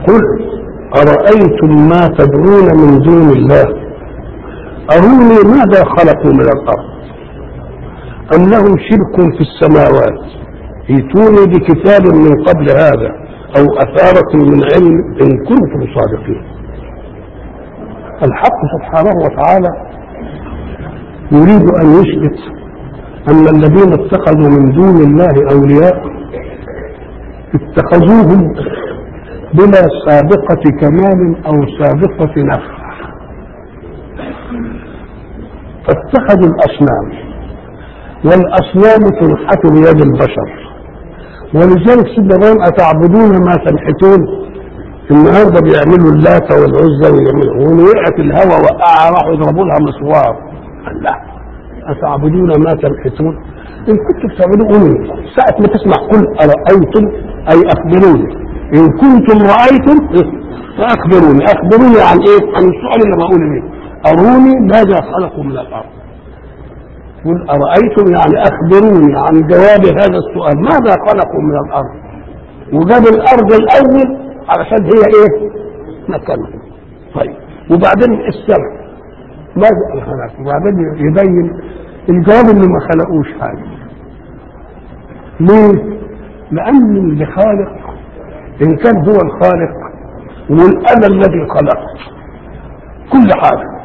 قل أرأيتم ما تدعون من دون الله أروني ماذا خلقوا من الأرض أم لهم شرك في السماوات ائتوني بكتاب من قبل هذا أو أثارة من علم إن كنتم صادقين الحق سبحانه وتعالى يريد أن يثبت أن الذين اتخذوا من دون الله أولياء اتخذوهم بلا سابقة كمال أو سابقة نفع فاتخذوا الأصنام والأصنام تنحت بيد البشر ولذلك سيدنا ابراهيم أتعبدون ما تنحتون النهارده بيعملوا اللات والعزى ويعملوا وقعت الهوى وقع راحوا يضربوا لها مسوار قال لا أتعبدون ما تنحتون إن كنتم تعبدون قولوا ساعة ما تسمع قل أرأيتم أي أخبروني إن كنتم رأيتم فأخبروني أخبروني عن إيه؟ عن السؤال اللي بقول ليه أروني ماذا خلقوا من الأرض قل أرأيتم يعني أخبروني عن جواب هذا السؤال ماذا خلقوا من الأرض وجاب الأرض الأول علشان هي إيه مكانها طيب وبعدين السماء ماذا خلق وبعدين يبين الجواب اللي ما خلقوش حاجة ليه؟ لأن اللي خالق إن كان هو الخالق والأنا الذي خلقت كل حاجة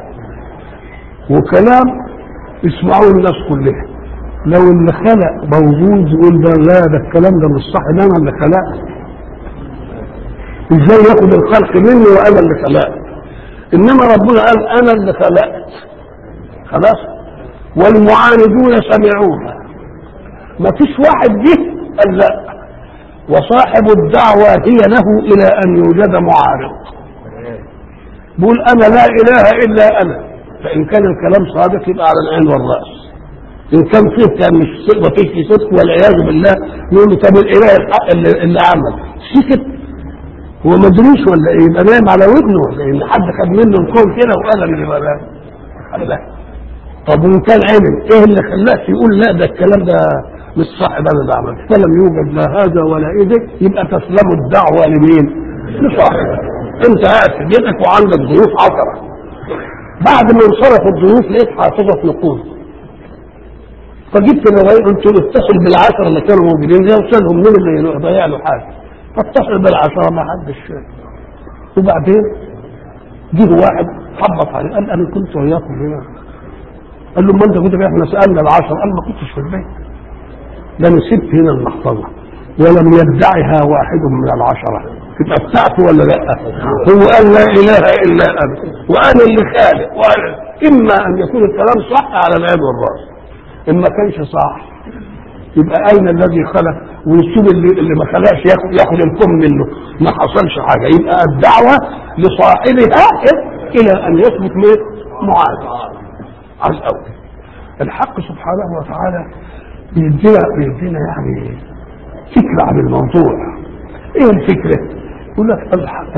وكلام يسمعوه الناس كلها لو اللي خلق موجود يقول ده لا ده الكلام ده مش صح ده انا اللي خلقت ازاي ياخد الخلق مني وانا اللي خلقت انما ربنا قال انا اللي خلقت خلاص والمعاندون سمعوها ما فيش واحد جه قال لا وصاحب الدعوة هي له إلى أن يوجد معارض بقول أنا لا إله إلا أنا فإن كان الكلام صادق يبقى على العين والرأس إن كان فيه كان مش ما فيش صدق والعياذ بالله يقول له طب الإله الحق اللي, اللي عمل سكت هو مدروس ولا إيه يبقى نايم على ودنه ولا إيه حد خد منه الكون كده وقال اللي ولا لا طب وإن كان علم إيه اللي خلاك يقول لا ده الكلام ده مش صح ده اللي عمل فلم يوجد لا هذا ولا إيه يبقى تسلم الدعوة لمين؟ لصاحبه أنت قاعد في بيتك وعندك ضيوف عشرة بعد ما انصرف الضيوف لقيت حافظة نقود فجبت الرواية قلت له اتصل بالعشرة اللي كانوا موجودين دي وسألهم مين اللي ضيع له حاجة فاتصل بالعشرة ما حدش وبعدين جه واحد خبط عليه قال انا كنت وياكم هنا قال له ما انت كنت احنا سالنا العشرة قال ما كنتش في البيت ده انا سبت هنا المحفظة ولم يدعها واحد من العشرة تبقى بتاعته ولا لا هو قال لا اله الا انا وانا اللي خالق وانا اما ان يكون الكلام صح على العين والراس ان ما كانش صح يبقى اين الذي خلق ويسيب اللي, اللي ما خلقش ياخد ياخد الكم منه ما حصلش حاجه يبقى الدعوه لصاحبها الى ان يثبت من معاد على الاول الحق سبحانه وتعالى بيدينا بيدينا يعني فكره عن الموضوع ايه الفكره؟ يقول لك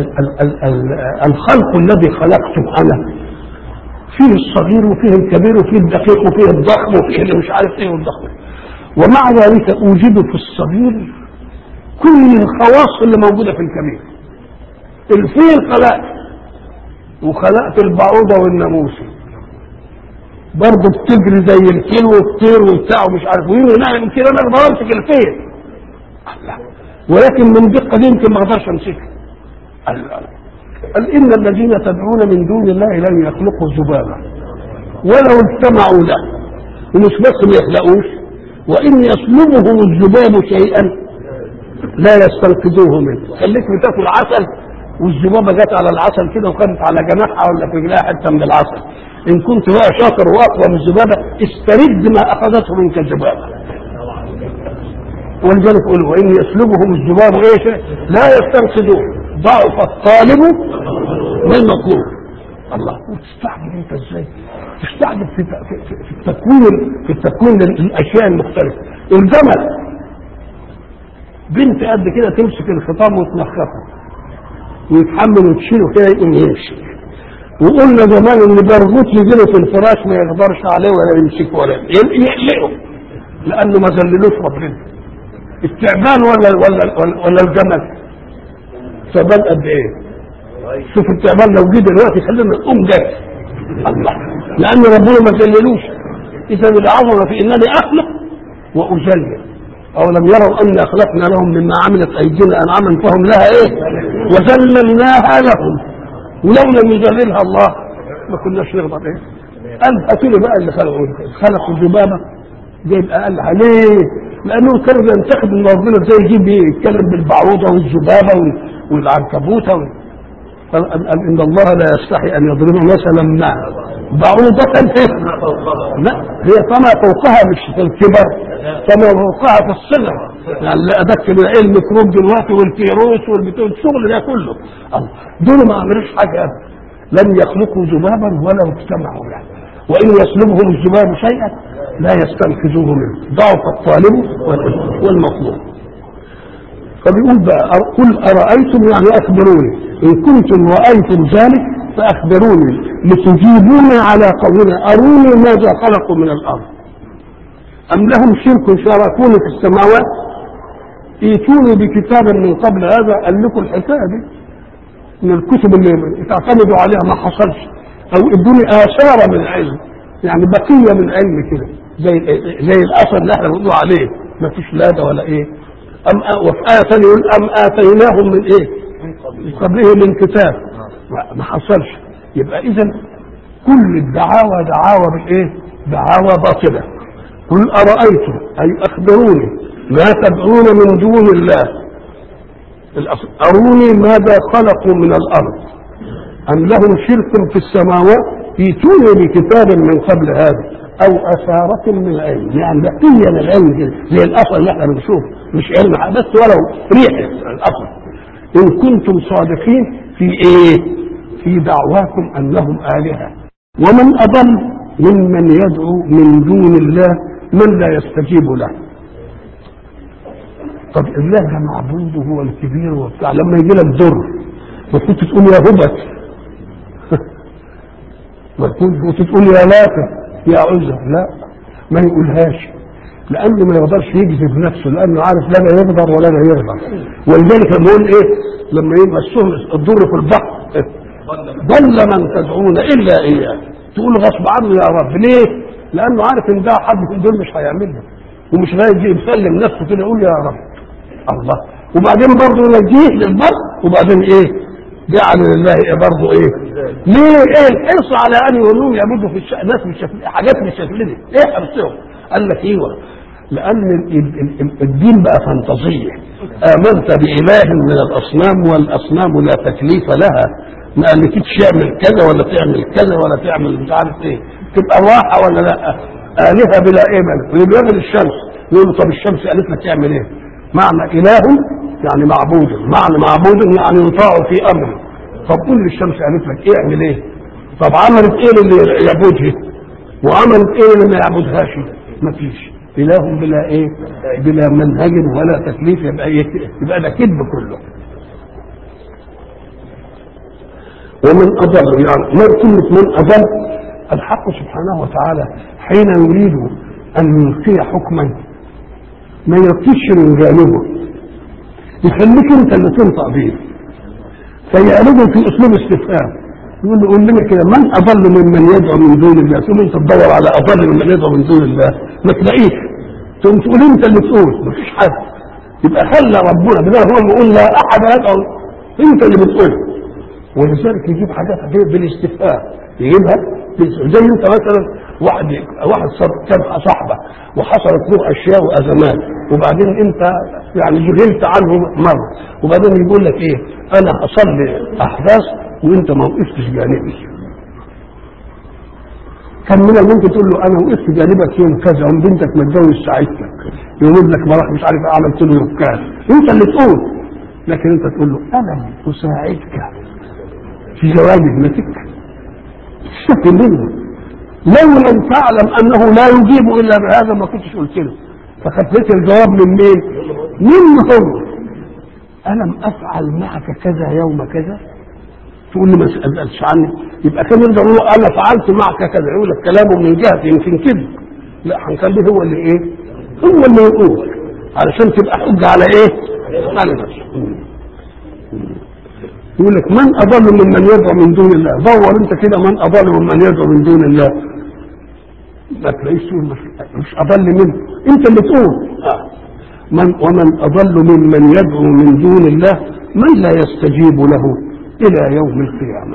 الخلق الذي خلقته انا فيه الصغير وفيه الكبير وفيه الدقيق وفيه الضخم وفيه اللي مش عارف ايه والضخم ومع ذلك اوجد في الصغير كل الخواص اللي موجوده في الكبير الفيل خلقت وخلقت البعوضه والناموسه برضه بتجري زي الفيل والطير وبتاع ومش عارف وين نعم كده انا اقدر امسك الفيل الله ولكن من دقه دي يمكن ما اقدرش امسكها قال, قال ان الذين تدعون من دون الله لن يخلقوا ذبابا ولو اجتمعوا له ومش بس ما يخلقوش وان يسلبهم الذباب شيئا لا يستنقذوه منه خليك بتاكل عسل والذبابه جت على العسل كده وخدت على جناحها ولا في رجلها حته من العسل ان كنت بقى شاطر واقوى من الذبابه استرد ما اخذته منك الذبابه ولذلك يقول وان يسلبهم الذباب ايش لا يستنقذوه ضعف الطالب والمطلوب الله تستعجب انت ازاي تستعجب في, في, في التكوين في التكوين الاشياء المختلفه الجمل بنت قد كده تمسك الخطام وتنخفه ويتحمل وتشيله كده يقوم يمشي وقلنا زمان ان برغوت يجيله في الفراش ما يقدرش عليه ولا يمسكه ولا يقلقه لانه ما ذللوش ربنا التعبان ولا ولا ولا, ولا الجمل تعبان قد ايه شوف التعبان لو جه دلوقتي خلينا نقوم جاي الله لان ربنا ما ذللوش اذا العظمه في انني اخلق واذلل اولم يروا انا خلقنا لهم مما عملت ايدينا انعاما فهم لها ايه وذللناها لهم ولو لم يذللها الله ما كناش نغضب ايه قال هاتوا لي بقى اللي خلقوا خلقوا الذبابه جايب اقل ليه؟ لانه كان ينتقد ان ربنا ازاي يجيب ايه؟ يتكلم بالبعوضه والذبابه وال- والعنكبوته وال... قال قال ان الله لا يستحي ان يضرب مثلا ما بعوضة لا هي فما فوقها مش في الكبر فما فوقها في الصغر يعني لا ادك ايه الميكروب دلوقتي والفيروس والبتاع الشغل ده كله الله. دول ما عملوش حاجه أبدا. لم يخلقوا ذبابا ولو اجتمعوا له وان يسلبهم الذباب شيئا لا يستنقذوه منه ضعف الطالب وال- والمطلوب فبيقول بقى أر- قل أرأيتم يعني أخبروني إن كنتم رأيتم ذلك فأخبروني لتجيبوني على قولنا أروني ماذا خلقوا من الأرض أم لهم شرك شاركوني في السماوات ائتوني بكتاب من قبل هذا قال لكم الحكاية دي من الكتب اللي تعتمدوا عليها ما حصلش أو ادوني آثار من علم يعني بقية من علم كده زي زي الأثر اللي احنا بنقول عليه ما فيش لا ده ولا إيه أم وفي آية ثانية يقول أم آتيناهم من إيه؟ من قبله من كتاب ما- ما حصلش يبقى إذا كل الدعاوى دعاوى بالإيه؟ دعاوى باطلة قل أرأيتم أي أخبروني ما تدعون من دون الله الأصل أروني ماذا خلقوا من الأرض أم لهم شرك في السماوات ائتوني بكتاب من قبل هذا أو أثارة من العلم يعني بقية من العلم كده زي الأصل اللي احنا بنشوفه مش علم بس ولو ريحة الأصل إن كنتم صادقين في إيه؟ في دعواكم أنهم آلهة ومن أضل ممن يدعو من دون الله من لا يستجيب له طب الله ده معبود وهو الكبير وبتاع لما يجي لك ضر ما كنت تقول يا هبت ما كنت تقول يا لاتة يا عزة لا ما يقولهاش لانه ما يقدرش يجذب نفسه لانه عارف لا لا يقدر ولا لا يقدر ولذلك لما يقول ايه لما يبقى السهل الضر في البحر ضل من تدعون الا اياه تقول غصب عنه يا رب ليه؟ لانه عارف ان ده حد في دول مش هيعملها ومش هيجي يسلم نفسه كده يقول يا رب الله وبعدين برضه ينجيه للبر وبعدين ايه؟ جعل لله إيه برضه ايه؟ ليه ايه الحرص على ان يقولون يعبدوا في الش... ناس بالشكل حاجات بالشكل دي ايه حرصهم؟ قال لك ايوه لان ال- ال- ال- الدين بقى فانتازيه امنت باله من الاصنام والاصنام لا تكليف لها ما قالكيش اعمل كذا ولا تعمل كذا ولا تعمل مش عارف ايه تبقى راحه ولا لا الهه بلا امل ويبغي الشمس يقول له طب الشمس قالت لك تعمل ايه معنى اله يعني معبود معنى معبود يعني يطاع في امره طب قول للشمس قالت لك ايه اعمل ايه طب عملت ايه اللي يعبدها وعملت ايه اللي ما يعبدهاش مفيش اله بلا ايه بلا منهج ولا تكليف يبقى إيه؟ يبقى ده كذب كله ومن اضل يعني ما كلمه من اضل الحق سبحانه وتعالى حين يريد ان يلقي حكما ما يلقيش من جانبه يخليك انت اللي تنطق به فيعرضه في اسلوب استفهام يقول له قول لنا كده من اضل ممن يدعو من دون الله تقول انت تدور على اضل ممن يدعو من دون الله ما تلاقيش تقوم تقول انت اللي تقول مفيش حد يبقى خلى ربنا بدل هو اللي يقول لا احد يدعو انت اللي بتقول ولذلك يجيب حاجات كده بالاستفهام يجيبها بالاستفهام. زي انت مثلا واحد واحد صار- كان صاحبه وحصلت له اشياء وازمات وبعدين انت يعني جهلت عنه مره وبعدين يقول لك ايه انا اصلي احداث وانت ما وقفتش جانبي كان من الممكن تقول له انا وقفت جانبك يوم كذا يوم بنتك متجوز ساعدتك يوم ابنك ما راح مش عارف إيه، عملت له يوم كذا انت اللي تقول لكن انت تقول له انا اساعدك في زواج ابنتك شك منه لو لم تعلم انه لا يجيب الا بهذا ما كنتش قلت له فخفيت الجواب من مين؟ منه هو الم افعل معك كذا يوم كذا تقول لي ما سالش عني يبقى كان يقدر يقول انا فعلت معك كذا يقول لك كلامه من جهه يمكن كذب لا هنخليه هو اللي ايه؟ هو اللي يقول علشان تبقى حجه على ايه؟ على نفسه يقول لك من اضل ممن يدعو من دون الله دور انت كده من اضل ممن يدعو من دون الله ما تلاقيش تقول مش- مش اضل منه انت اللي تقول آه. من ومن اضل ممن يدعو من دون الله من لا يستجيب له الى يوم القيامه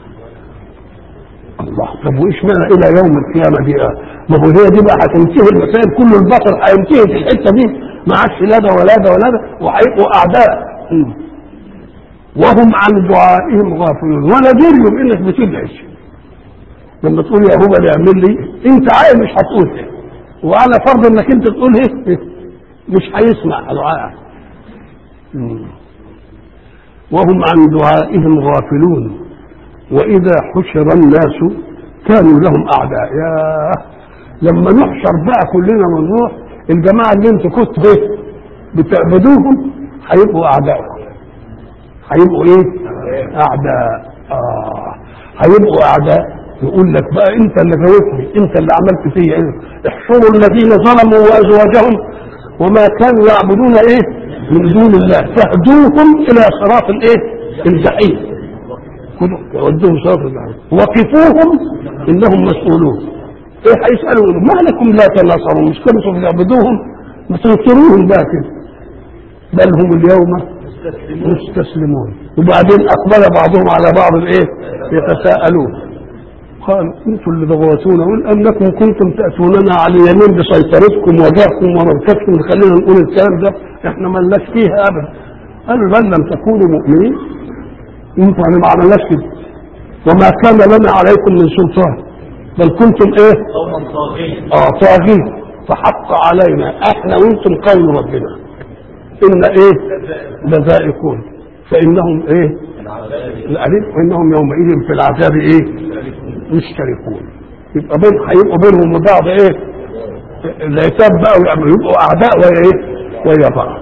الله طب وايش معنى الى يوم القيامه دي آه؟ ما هو هي دي بقى هتنتهي المسائل كل البشر هينتهي في الحته دي ما عادش لا ده ولا ده ولا ده وهيبقوا اعداء مم. وهم عن دعائهم غافلون ولا دريهم انك بتدعي لما تقول يا هبل اعمل لي انت عايز مش هتقول إيه. وعلى فرض انك انت تقول ايه مش هيسمع دعائك مم. وهم عن دعائهم غافلون واذا حشر الناس كانوا لهم اعداء يا لما نحشر بقى كلنا ونروح الجماعه اللي انتوا كنتوا ايه بتعبدوهم هيبقوا اعدائكم هيبقوا ايه اعداء اه هيبقوا اعداء يقول لك بقى انت اللي جاوبتني انت اللي عملت فيا ايه احشروا الذين ظلموا وازواجهم وما كانوا يعبدون ايه من دون الله فاهدوهم الى صراط الايه الجحيم خدوا ودوهم صراط الجحيم وقفوهم انهم مسؤولون ايه هيسالوا ما لكم لا تناصرون مش كنتم تعبدوهم ما تنصروهم بقى كده بل هم اليوم مستسلمون وبعدين اقبل بعضهم على بعض الايه يتساءلون قال انتم اللي ضغطونا قل انكم كنتم تاتوننا على اليمين بسيطرتكم وجاهكم وملكتكم خلينا نقول الكلام ده احنا ما لناش فيها ابدا قالوا بل لم تكونوا مؤمنين انتم يعني ما عملناش كده وما كان لنا عليكم من سلطان بل كنتم ايه قوما طاغين اه طاغين فحق علينا احنا وانتم قول ربنا ان ايه لذائقون فانهم ايه الأليم وانهم يومئذ في العذاب ايه مشتركون يبقى بين هيبقوا بينهم وبعض ايه العتاب بقى ويعملوا يبقوا اعداء ويا ايه ويا بعض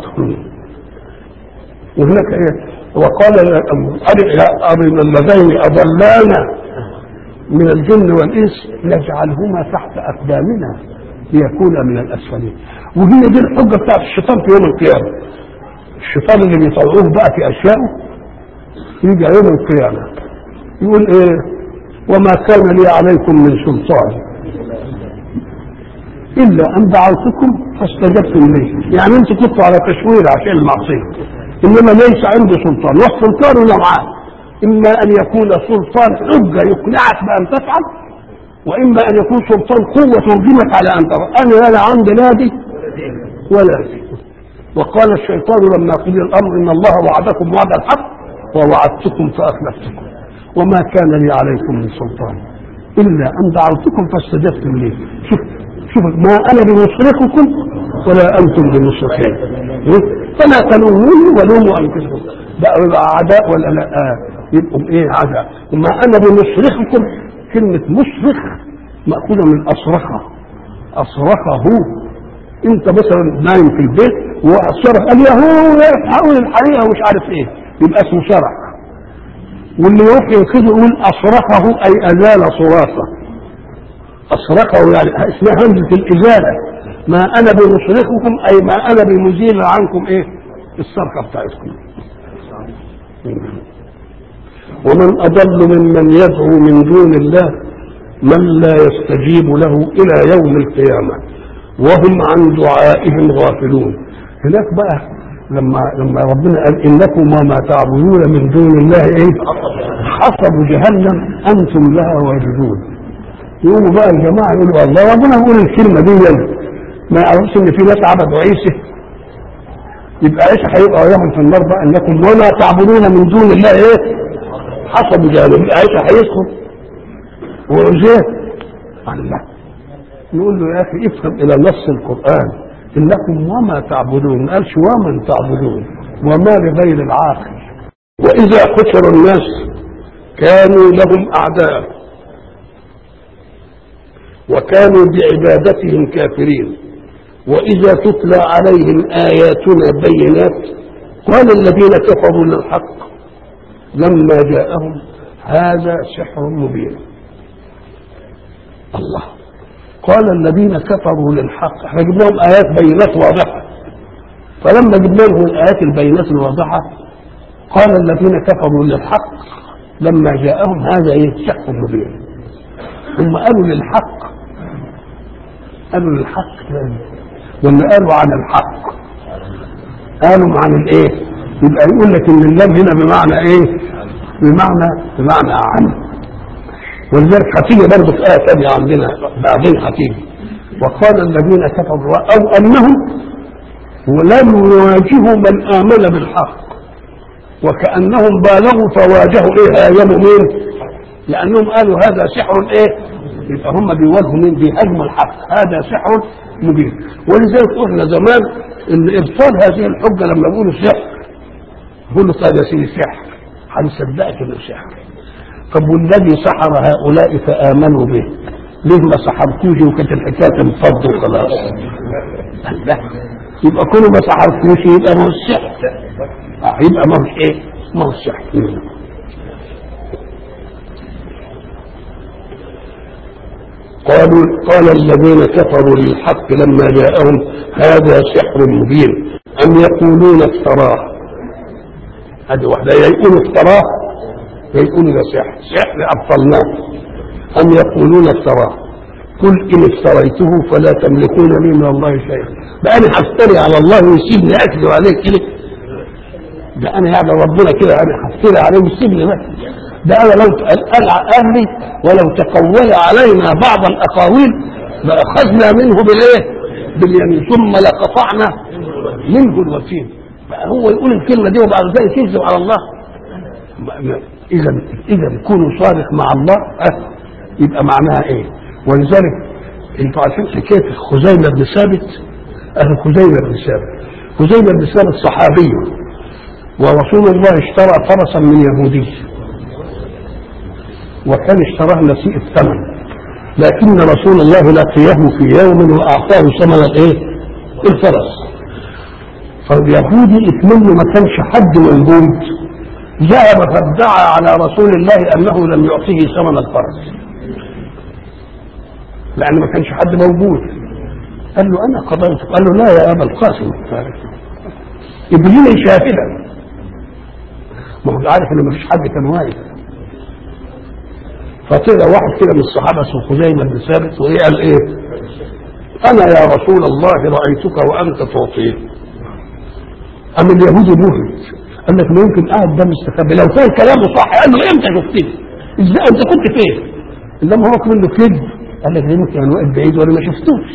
وهناك ايه وقال أرنا اللذين اضلانا من الجن والانس نجعلهما تحت اقدامنا ليكونا من الاسفلين وهي دي الحجه بتاعت الشيطان في يوم القيامه الشيطان اللي بيطلعوه بقى في اشيائه يجي يوم القيامه يقول ايه وما كان لي عليكم من سلطان الا ان دعوتكم فاستجبتم لي يعني انتوا كنتوا على تشوير عشان المعصيه انما ليس عندي سلطان والسلطان نوعان اما ان يكون سلطان حجه يقنعك بان تفعل واما ان يكون سلطان قوه ترجمك على ان تفعل انا لا عندي لا دي ولا دي وقال الشيطان لما قضي الامر ان الله وعدكم وعد الحق ووعدتكم فاخلفتكم وما كان لي عليكم من سلطان الا ان دعوتكم فاستجبتم لي شوف شوف ما انا بمصرخكم ولا انتم بمصرخين فلا تلوموني ولوموا انفسكم بقوا يبقى اعداء ولا لا آه. يبقوا ايه اعداء وما انا بمصرخكم كلمه مصرخ ماخوذه من اصرخه اصرخه انت مثلا نايم في البيت وواحد صرخ قال يا هو حاول الحقيقه ومش عارف ايه يبقى اسمه صرخ واللي يروح ينقذه يقول اصرخه اي ازال صراخه اصرخه يعني اسمها همزه الازاله ما انا بمصرخكم اي ما انا بمزيل عنكم ايه الصرخه بتاعتكم ومن اضل ممن يدعو من دون الله من لا يستجيب له الى يوم القيامه وهم عن دعائهم غافلون هناك بقى لما لما ربنا قال انكم وما تعبدون من دون الله ايه حصب جهنم انتم لها واردون يقوموا بقى الجماعه يقولوا الله ربنا يقول الكلمه دي ما يعرفش ان في ناس عبدوا عيسى يبقى عيسى هيبقى وياهم في النار بقى انكم وما تعبدون من دون الله ايه حسب جهنم يبقى عيسى هيدخل وعزير الله نقول له يا اخي افهم الى نص القران انكم وما تعبدون ما قالش ومن تعبدون وما لغير العاقل واذا حشر الناس كانوا لهم اعداء وكانوا بعبادتهم كافرين واذا تتلى عليهم اياتنا بينات قال الذين كفروا للحق لما جاءهم هذا سحر مبين الله قال الذين كفروا للحق احنا جبنا لهم ايات بينات واضحه فلما جبنا لهم الايات البينات الواضحه قال الذين كفروا للحق لما جاءهم هذا ايه سحر مبين هم قالوا للحق قالوا للحق ولا قالوا عن الحق قالوا عن الايه يبقى يقول لك ان اللام هنا بمعنى ايه بمعنى بمعنى عن ولذلك هتيجي برضه في آية ثانية عندنا بعدين هتيجي وقال الذين كفروا أو أنهم ولم يواجهوا من آمن بالحق وكأنهم بالغوا فواجهوا إيه هاجموا مين؟ لأنهم قالوا هذا سحر إيه؟ يبقى هم بيواجهوا مين؟ بيهاجموا الحق هذا سحر مبين ولذلك قلنا زمان إن إبطال هذه الحجة لما يقولوا سحر يقولوا طيب يا سيدي سحر هنصدقك إنه سحر طب والذي سحر هؤلاء فآمنوا به ليه ما سحرتوش وكانت الحكايه تنفض وخلاص لا يبقى كل ما سحرتوش يبقى ما هو السحر آه يبقى ما هو ايه ما هو السحر قالوا قال الذين كفروا للحق لما جاءهم هذا سحر مبين أم يقولون افتراه هذه واحدة يا يقولوا افتراه يا يقولوا ده سحر سحر أبطلناه أم يقولون افتراه قل إن افتريته فلا تملكون لي من الله شيئا ده أنا هفتري على الله ويسيبني أكذب عليه كده ده أنا يعني ربنا كده أنا هفتري عليه ويسيبني بس ده أنا لو ألعى أهلي ولو تقول علينا بعض الأقاويل لأخذنا منه بالإيه؟ باليمين ثم لقطعنا منه الوتين بقى هو يقول الكلمة دي وبعد ذلك يكذب على الله إذا إذا كونوا صادق مع الله أه يبقى معناها ايه ولذلك انتوا عارفين حكايه خزيمه بن ثابت اهل خزيمه بن ثابت خزيمه بن ثابت صحابي ورسول الله اشترى فرسا من يهودي وكان اشتراه نسيء الثمن لكن رسول الله لقيه في يوم واعطاه ثمن الايه؟ الفرس فاليهودي اتمنى ما كانش حد موجود ذهب فادعى على رسول الله انه لم يعطيه ثمن الفرس لأن ما كانش حد موجود قال له أنا قضيت قال له لا يا أبا القاسم ابني شاهدا ما هو عارف إن ما فيش حد كان واقف فطلع واحد كده من الصحابة اسمه خزيمة بن ثابت وإيه قال إيه؟ أنا يا رسول الله رأيتك وأنت تعطيه أم اليهودي مهلك قال لك ما يمكن قاعد ده مستخبي لو كان كلامه صح قال له امتى شفتني؟ ازاي انت كنت فين؟ انما هو منه كذب قال لك يمكن انا واقف بعيد وانا ما شفتوش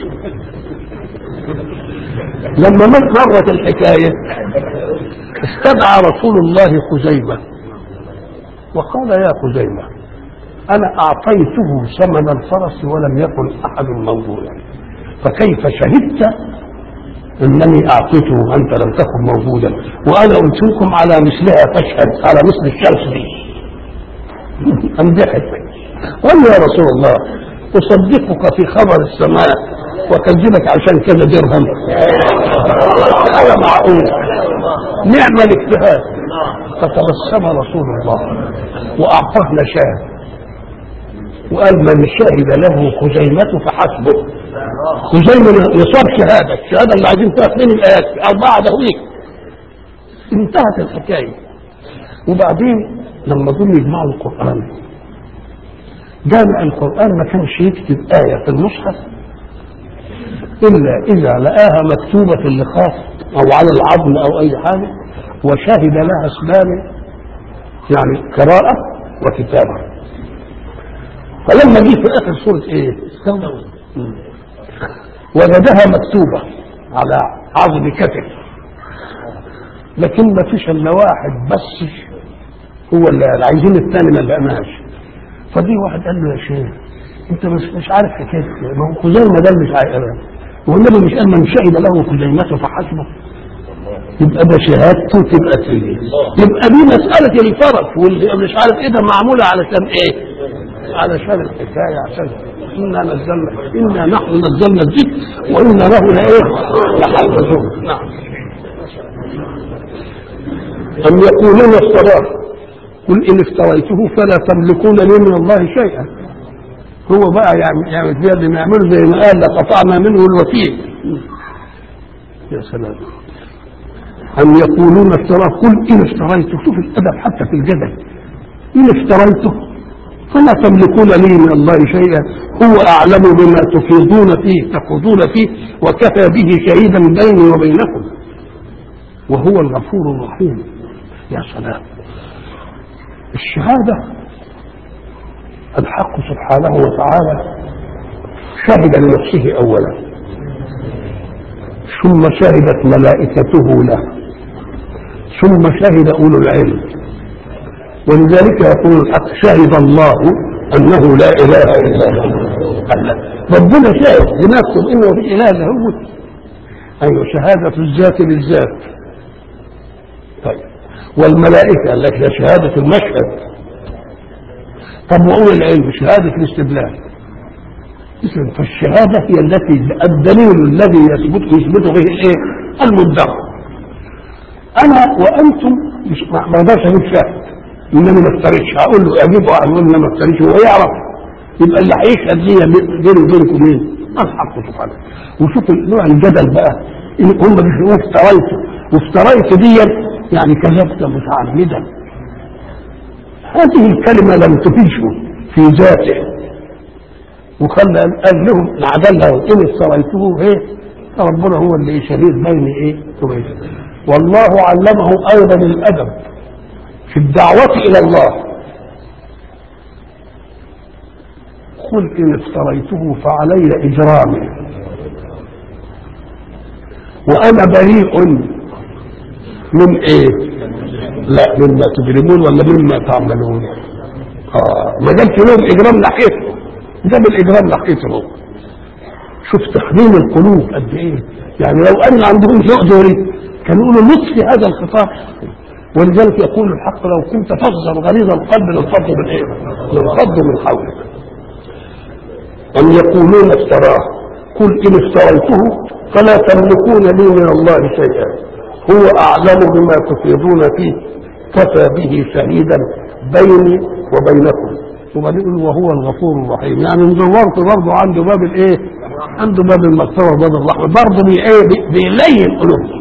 لما مرت الحكايه استدعى رسول الله خزيمه وقال يا خزيمه انا اعطيته ثمن الفرس ولم يكن احد موجودا فكيف شهدت انني اعطيته وانت لم تكن موجودا وانا قلت لكم على مثلها فاشهد على مثل الشمس دي ام ضحك قال يا رسول الله اصدقك في خبر السماء واكذبك عشان كذا درهم هذا معقول نعم الاجتهاد فتبسم رسول الله واعطاه شاه وقال من شهد له خزيمة فحسبه خزيمة يصاب شهادة الشهادة اللي عايزين فيها اثنين الآيات أربعة دهويك انتهت الحكاية وبعدين لما جم يجمعوا القرآن جامع القرآن ما كانش يكتب آية في المصحف إلا إذا لقاها مكتوبة في اللخاف أو على العظم أو أي حاجة وشهد لها اسمان يعني قراءة وكتابة فلما جه في اخر سوره ايه؟ استوى وجدها مكتوبه على عظم كتف لكن ما فيش الا واحد بس هو اللي عايزين الثاني ما لقناش فدي واحد قال له يا شيخ انت مش مش عارف حكايه ما هو خزيمه ده مش عارف والنبي مش قال من شهد له خزيمته فحسبه يبقى ده شهادته تبقى تيجي يبقى دي مسألة الفرق واللي مش عارف ايه ده معمولة علشان ايه؟ علشان الحكاية عشان إنا نزلنا إنا نحن نزلنا الذكر وإنا له لإيه؟ لحافظون نعم أم يقولون افتراه قل إن افتريته فلا تملكون لي من الله شيئا هو بقى يعني يعني فيها اللي نعمله زي ما قال لقطعنا منه الوكيل يا سلام أم يقولون افتراه قل إن افتريته شوف الأدب حتى في الجدل إن افتريته فلا تملكون لي من الله شيئا هو أعلم بما تفيضون فيه تخوضون فيه وكفى به شهيدا بيني وبينكم وهو الغفور الرحيم يا سلام الشهادة الحق سبحانه وتعالى شهد لنفسه أولا ثم شهدت ملائكته له ثم شهد أولو العلم ولذلك يقول الحق شهد الله أنه لا إله إلا هو ربنا شاهد لنفسه إنه في إله إلا هو أيوة شهادة الذات للذات طيب والملائكة قال لك ده شهادة المشهد طب وأولو العلم شهادة الاستدلال إذن فالشهادة هي التي الدليل الذي يثبت يثبت به الايه؟ المدعى. أنا وأنتم مش ما اقدرش أجيب شاهد إنني ما افتريتش هقول له أجيب واحد يقول لي ما افتريتش وهو يعرف يبقى اللي هيشهد ليا بيني وبينكم مين؟ الحق سبحانه وشوف نوع الجدل بقى إن هم بيقولوا افتريت وافتريت دي يعني كذبت متعمدا هذه الكلمة لم تفيده في ذاته وخلى قال لهم عدلها وان افتريته ايه ربنا هو اللي شهيد بين ايه وبين والله علمه ايضا الادب في الدعوة الى الله قل ان افتريته فعلي اجرامي وانا بريء من ايه لا مما تجرمون ولا مما تعملون اه ما جابش لهم اجرام ناحيته جاب الاجرام ناحيته شوف تحميم القلوب قد ايه يعني لو ان عندهم ذوق دوري كانوا يقولوا نطفي هذا الخطاب ولذلك يقول الحق لو كنت فظا غليظ القلب لانفضوا من ايه؟ لانفضوا من حولك أم يقولون افتراه قل إن افتريته فلا تملكون لي من الله شيئا هو أعلم بما تفيضون فيه كفى به شهيدا بيني وبينكم وبعدين يقول وهو الغفور الرحيم يعني دورت برضه عنده باب الايه؟ عنده باب المغفره وباب الرحمه برضه بي ايه بيلين قلوبهم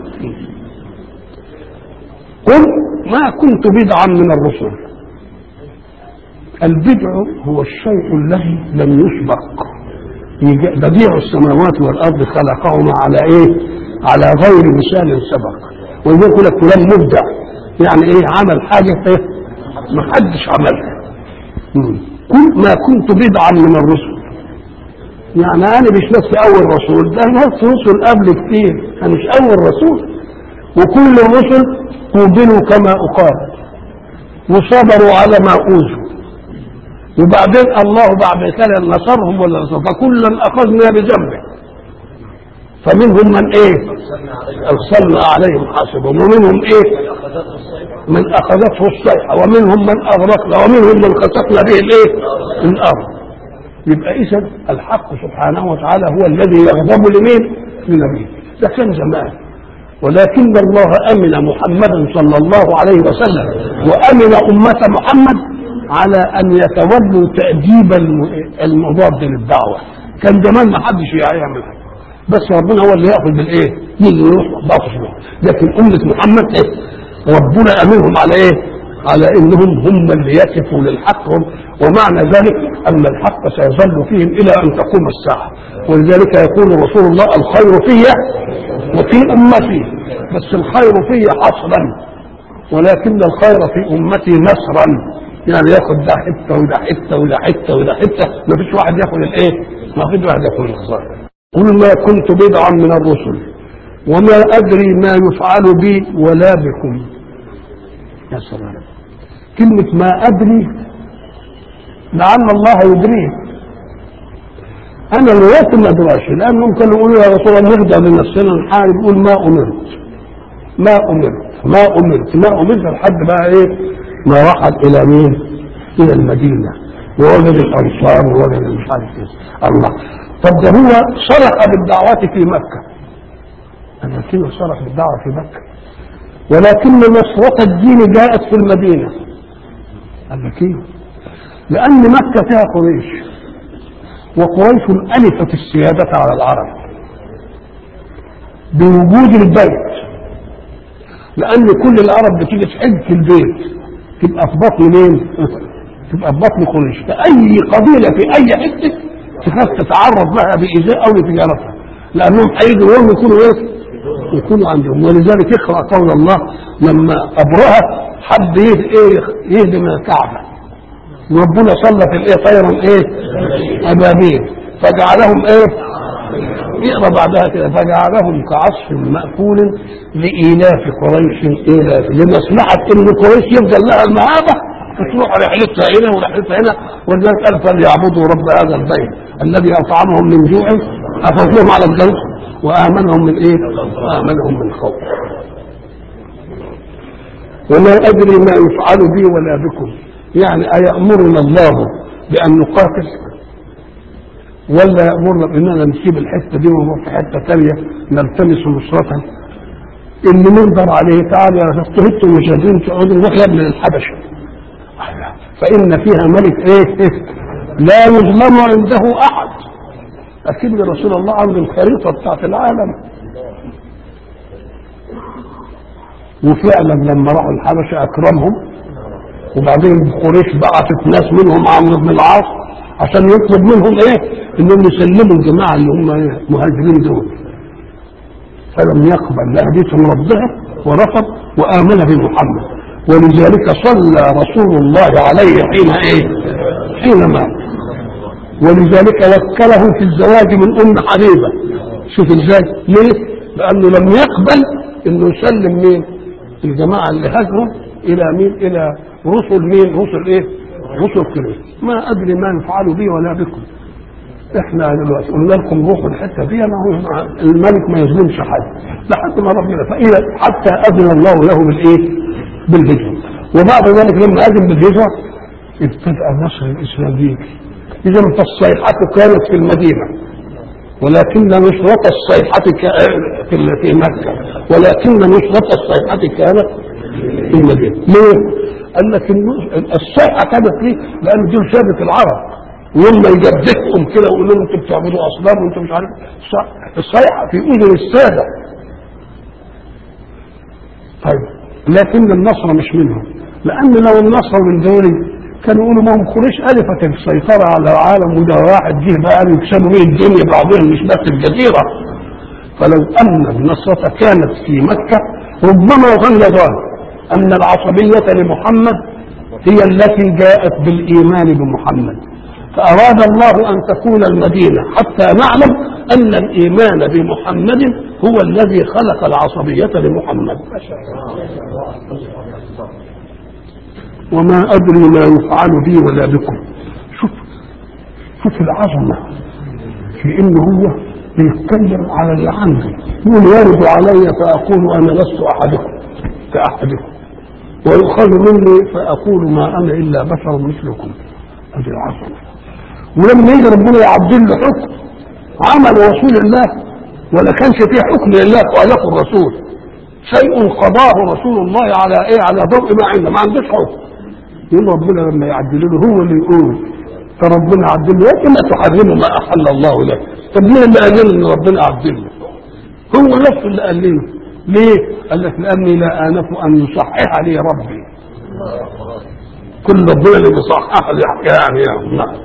قل ما كنت بدعا من الرسل البدع هو الشيء الذي لم يسبق بديع السماوات والارض خلقهما على ايه؟ على غير مثال سبق ويقول لك فلان مبدع يعني ايه عمل حاجه ايه؟ ما حدش عملها كل ما كنت بدعا من الرسل يعني انا مش نفسي اول رسول ده ناس رسل قبل كتير انا مش اول رسول وكل الرسل قوبلوا كما اقال وصبروا على ما اوذوا وبعدين الله بعد كده نصرهم ولا نصر فكلا اخذنا بذنبه فمنهم من ايه ارسلنا عليهم حاسبا ومنهم ايه من اخذته الصيحه ومنهم من اغرقنا ومنهم من خسفنا به الايه الارض يبقى اذا الحق سبحانه وتعالى هو الذي يغضب لمين لنبيه ده كان زمان ولكن الله امن محمدا صلى الله عليه وسلم وامن امه محمد على ان يتولوا تاديب المضاد للدعوه كان زمان ما حدش يعمل حاجه بس ربنا هو اللي ياخذ بالايه يجي يروح باطش لكن امه محمد ايه ربنا امنهم على ايه على انهم هم اللي يقفوا للحق ومعنى ذلك ان الحق سيظل فيهم الى ان تقوم الساعه ولذلك يقول رسول الله الخير في وفي امتي بس الخير في حصرا ولكن الخير في امتي نصرا يعني ياخد ده حته وده حته وده حته وده حته ما فيش واحد ياخد الايه ما فيش واحد ياخد الخساره قل ما كنت بدعا من الرسل وما ادري ما يفعل بي ولا بكم يا سلام كلمة ما أدري لعل الله يدريه أنا الوقت ما أدراش لأنهم كانوا يقولوا يا رسول الله نرجع لنفسنا نحارب نقول ما أمرت ما أمرت ما أمرت ما أمرت لحد بقى إيه ما رحل إلى مين؟ إلى المدينة ووجد الأنصار ووجد مش عارف إيه الله طب ده هو صرخ بالدعوات في مكة أنا كده صرخ بالدعوة في مكة ولكن نصرة الدين جاءت في المدينة قال لك ايه؟ لأن مكة فيها قريش وقريش ألفت السيادة على العرب بوجود البيت لان كل العرب بتيجي تحج في البيت تبقى في بطن مين؟ تبقى في بطن قريش فاي قبيله في اي حته تخاف تتعرض لها بايذاء او لتجارتها لانهم هيجوا يوم يكونوا ايه؟ يكونوا عندهم ولذلك اقرا قول الله لما ابرهه حب يه- ايه يهدم الكعبه وربنا سلط الايه طيرا ايه؟ ابابيل فجعلهم ايه؟ اقرا بعدها كده فجعلهم كعصف مأكول لإيلاف قريش إيلاف لمصلحة إن قريش يفضل لها المهابة وتروح رحلتها هنا ورحلتها هنا ولذلك قال فليعبدوا رب هذا البيت الذي أطعمهم من جوع أفضلهم على الجوع وآمنهم من إيه؟ وآمنهم من خوف وما أدري ما يفعل بي ولا بكم يعني أيأمرنا الله بأن نقاتل ولا يأمرنا بأننا نسيب الحتة دي ونروح في حتة ثانية نلتمس نصرة اللي نقدر عليه تعالى يا استهدتم مشاهدين تقعدوا نروح يا ابن الحبشة فإن فيها ملك إيه, إيه لا يظلم عنده أحد أكيد رسول الله عنده الخريطة بتاعت العالم وفعلا لما راحوا الحبشة أكرمهم وبعدين قريش بعثت ناس منهم عمرو بن العاص عشان يطلب منهم ايه انهم يسلموا الجماعه اللي هم مهاجرين دول فلم يقبل لهدية ربها ورفض وآمن بمحمد ولذلك صلى رسول الله عليه حين ايه حين مات ولذلك وكله في الزواج من ام حبيبه شوف ازاي ليه لانه لم يقبل انه يسلم مين الجماعه اللي هاجروا الى مين الى رسل مين رسل ايه رسل قريش ما ادري ما يفعل بي ولا بكم احنا دلوقتي قلنا لكم روحوا الحته دي ما هو الملك ما يظلمش حد لحد ما ربنا فإذا حتى اذن الله له بالايه؟ بالهجره وبعد ذلك لما اذن بالهجره ابتدأ النصر الاسلامي اذا فالصيحه كانت في المدينه ولكن نصرة الصيحة ك- في في مكة ولكن نصرة الصيحة كانت في المدينة ليه؟ قال لك النص- الصيحة كانت ليه؟ لأن دول سادة العرب ولما يجددهم كده ويقول لهم انتوا بتعبدوا اصنام وانتوا مش عارف الص- الصيحة في اذن السادة طيب لكن النصر مش منهم لأن لو النصر من دول كانوا يقولوا ما هم قريش ألفت السيطرة على العالم وده واحد جه بقى يكسبوا بيه الدنيا بعضهم مش بس الجزيرة فلو أن النصرة كانت في مكة ربما ظن ظن أن العصبية لمحمد هي التي جاءت بالإيمان بمحمد فأراد الله أن تكون المدينة حتى نعلم أن الإيمان بمحمد هو الذي خلق العصبية لمحمد وما أدري ما يفعل بي ولا بكم شوف شوف العظمة في إنه هو بيتكلم على اللي عنده يقول يرد علي فأقول أنا لست أحدكم كأحدكم ويؤخذ مني فأقول ما أنا إلا بشر مثلكم هذه العظمة ولما يجي ربنا يعدل له حكم عمل رسول الله ولا كانش فيه حكم لله خالقه الرسول شيء قضاه رسول الله على ايه على ضوء ما عنده ما عندوش حكم يقول ربنا لما يعدل له هو اللي يقول فربنا عدل له كما تحرموا ما احل الله لك طب مين اللي قال لنا ان ربنا عدل له هو نفسه اللي قال لنا ليه قال لك لاني لا انف ان يصحح لي ربي كل ربنا اللي بيصحح لي يعني يعني نعم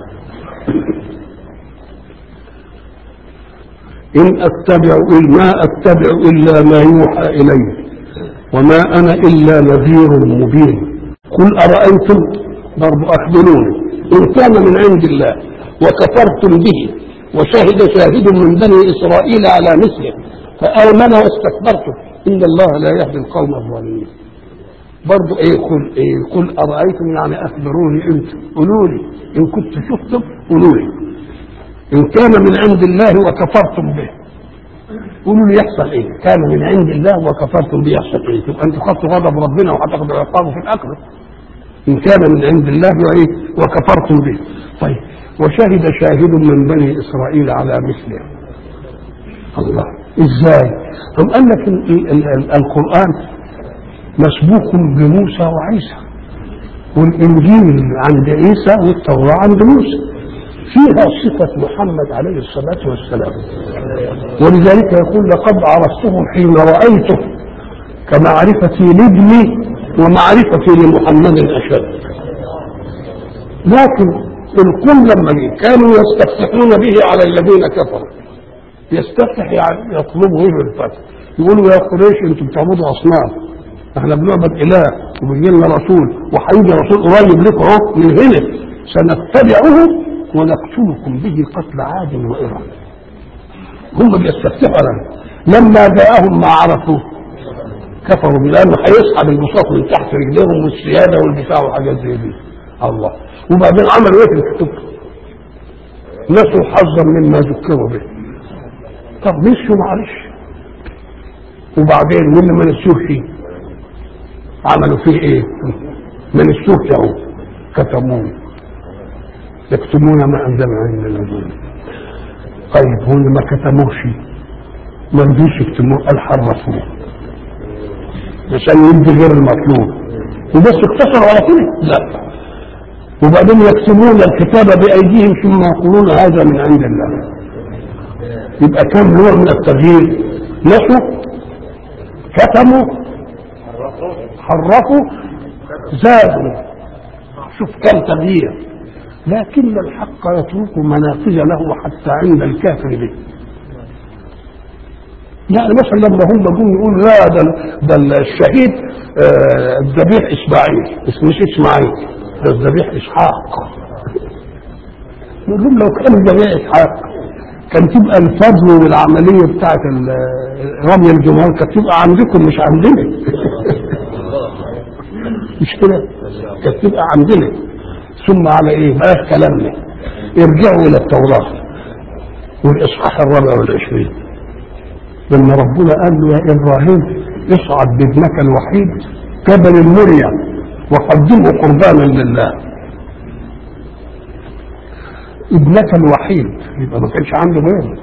إن أتبع ما أتبع إلا ما يوحى إلي وما أنا إلا نذير مبين قل أرأيتم برضو أخبروني إن كان من عند الله وكفرتم به وشهد شاهد من بني إسرائيل على مثله فآمن واستكبرتم إن الله لا يهدي القوم الظالمين برضو ايه قل ايه قل ارايتم يعني اخبروني انتم قولوا لي ان كنت شفتم قولوا لي ان كان من عند الله وكفرتم به قولوا لي يحصل ايه كان من عند الله وكفرتم به يحصل ايه تبقى انتوا خدتوا غضب ربنا وهتاخدوا عقابه في الاخره ان كان من عند الله وايه وكفرتم به طيب وشهد شاهد من بني اسرائيل على مثله الله ازاي طب قال لك ال- ال- ال- القران مسبوق بموسى وعيسى والانجيل عند عيسى والتوراه عند موسى فيها صفة محمد عليه الصلاة والسلام ولذلك يقول لقد عرفته حين رأيته فمعرفتي لابني ومعرفتي لمحمد اشد لكن القوم لما جه كانوا يستفتحون به على الذين كفروا يستفتح يعني يطلبوا ايه بالفتح يقولوا يا قريش انتم بتعبدوا اصنام احنا بنعبد اله وبيجي لنا رسول وهيجي رسول قريب لكم اهو من هنا سنتبعه ونقتلكم به قتل عاد وارم هم بيستفتحوا على لما جاءهم ما عرفوا كفروا بالله انه هيسحب البساط من تحت رجليهم والسياده والبتاع وحاجات زي دي الله وبعدين عملوا ايه في الكتب نسوا حظا مما ذكروا به طب نسوا معلش وبعدين واللي ما نسوش عملوا فيه ايه ما نسوش اهو كتموه يكتمون ما انزل عند الذين طيب واللي ما كتموش ما رضيش يكتموه قال حرفوه عشان يدي غير المطلوب وبس اقتصروا على كده لا وبعدين يكتمون الكتاب بايديهم ثم يقولون هذا من عند الله يبقى كم نوع من التغيير نسوا كتموا حرفوا زادوا شوف كم تغيير لكن الحق يترك منافذ له حتى عند الكافر به يعني مثلا لما هم جم يقولوا لا ده ده الشهيد آه، الذبيح اسماعيل مش اسماعيل ده الذبيح اسحاق نقول لهم لو كان الذبيح اسحاق كان تبقى الفضل والعمليه بتاعت ال- رمي الجمهور كانت تبقى عندكم مش عندنا مش كده كانت تبقى عندنا ثم على ايه بلاش كلامنا ارجعوا الى التوراه والاصحاح الرابع والعشرين لما ربنا قال له يا ابراهيم اصعد بابنك الوحيد جبل المريا وقدمه قربانا لله ابنك الوحيد يبقى ما كانش عنده غيره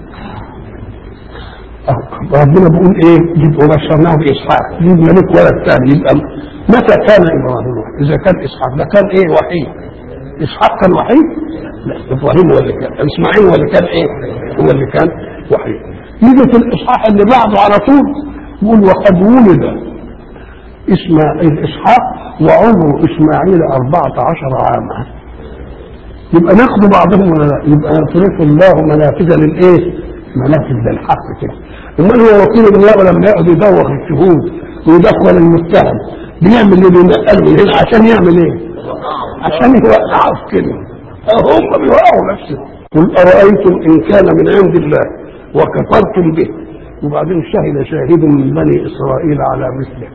أه، ربنا بيقول ايه جد وبشرناه باسحاق جد ملك ولد ثاني يبقى متى كان ابراهيم وحيد؟ اذا كان اسحاق ده كان ايه وحيد اسحاق كان وحيد لا ابراهيم هو اللي كان اسماعيل هو اللي كان ايه هو اللي كان وحيد يجي في الاصحاح اللي بعده على طول يقول وقد ولد اسماعيل اسحاق وعمر اسماعيل أربعة عشر عاما يبقى ناخد بعضهم ولا لا يبقى يترك الله منافذ للايه منافذ للحق كده امال هو وكيل النيابه لما يقعد يدوخ الشهود ويدخل المتهم بيعمل اللي بينقله من هنا عشان يعمل ايه عشان يوقعه في كده هم بيوقعوا نفسهم قل ارايتم ان كان من عند الله وكفرتم به وبعدين شهد شاهد من بني اسرائيل على مثله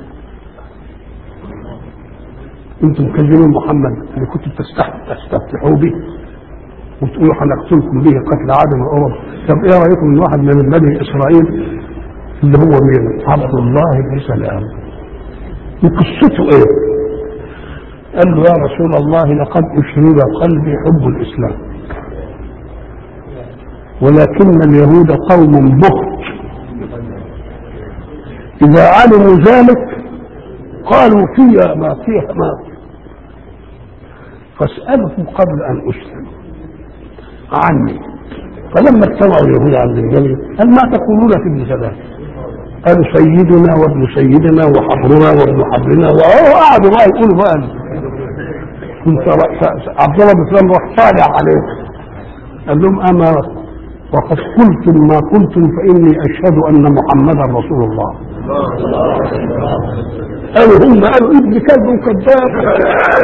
انتم مكلمين محمد اللي كنتم تستفتحوا به وتقولوا هنقتلكم به قتل عدم الأمم طب ايه رايكم ان واحد من بني اسرائيل اللي هو مين عبد الله بن سلام وقصته ايه قال له يا رسول الله لقد اشرب قلبي حب الاسلام ولكن اليهود قوم بهت اذا علموا ذلك قالوا فيها ما فيها ما فاسأله قبل أن أسلم عني فلما اجتمعوا اليهود عند النبي قال ما تقولون في ابن سلام قالوا سيدنا وابن سيدنا وحبرنا وابن حبرنا وقعدوا بقى يقولوا بقى كنت عبد الله بن سلام راح طالع عليه قال لهم اما وقد قلتم ما قلتم فاني اشهد ان محمدا رسول الله قالوا هم قالوا ابن كلب كذاب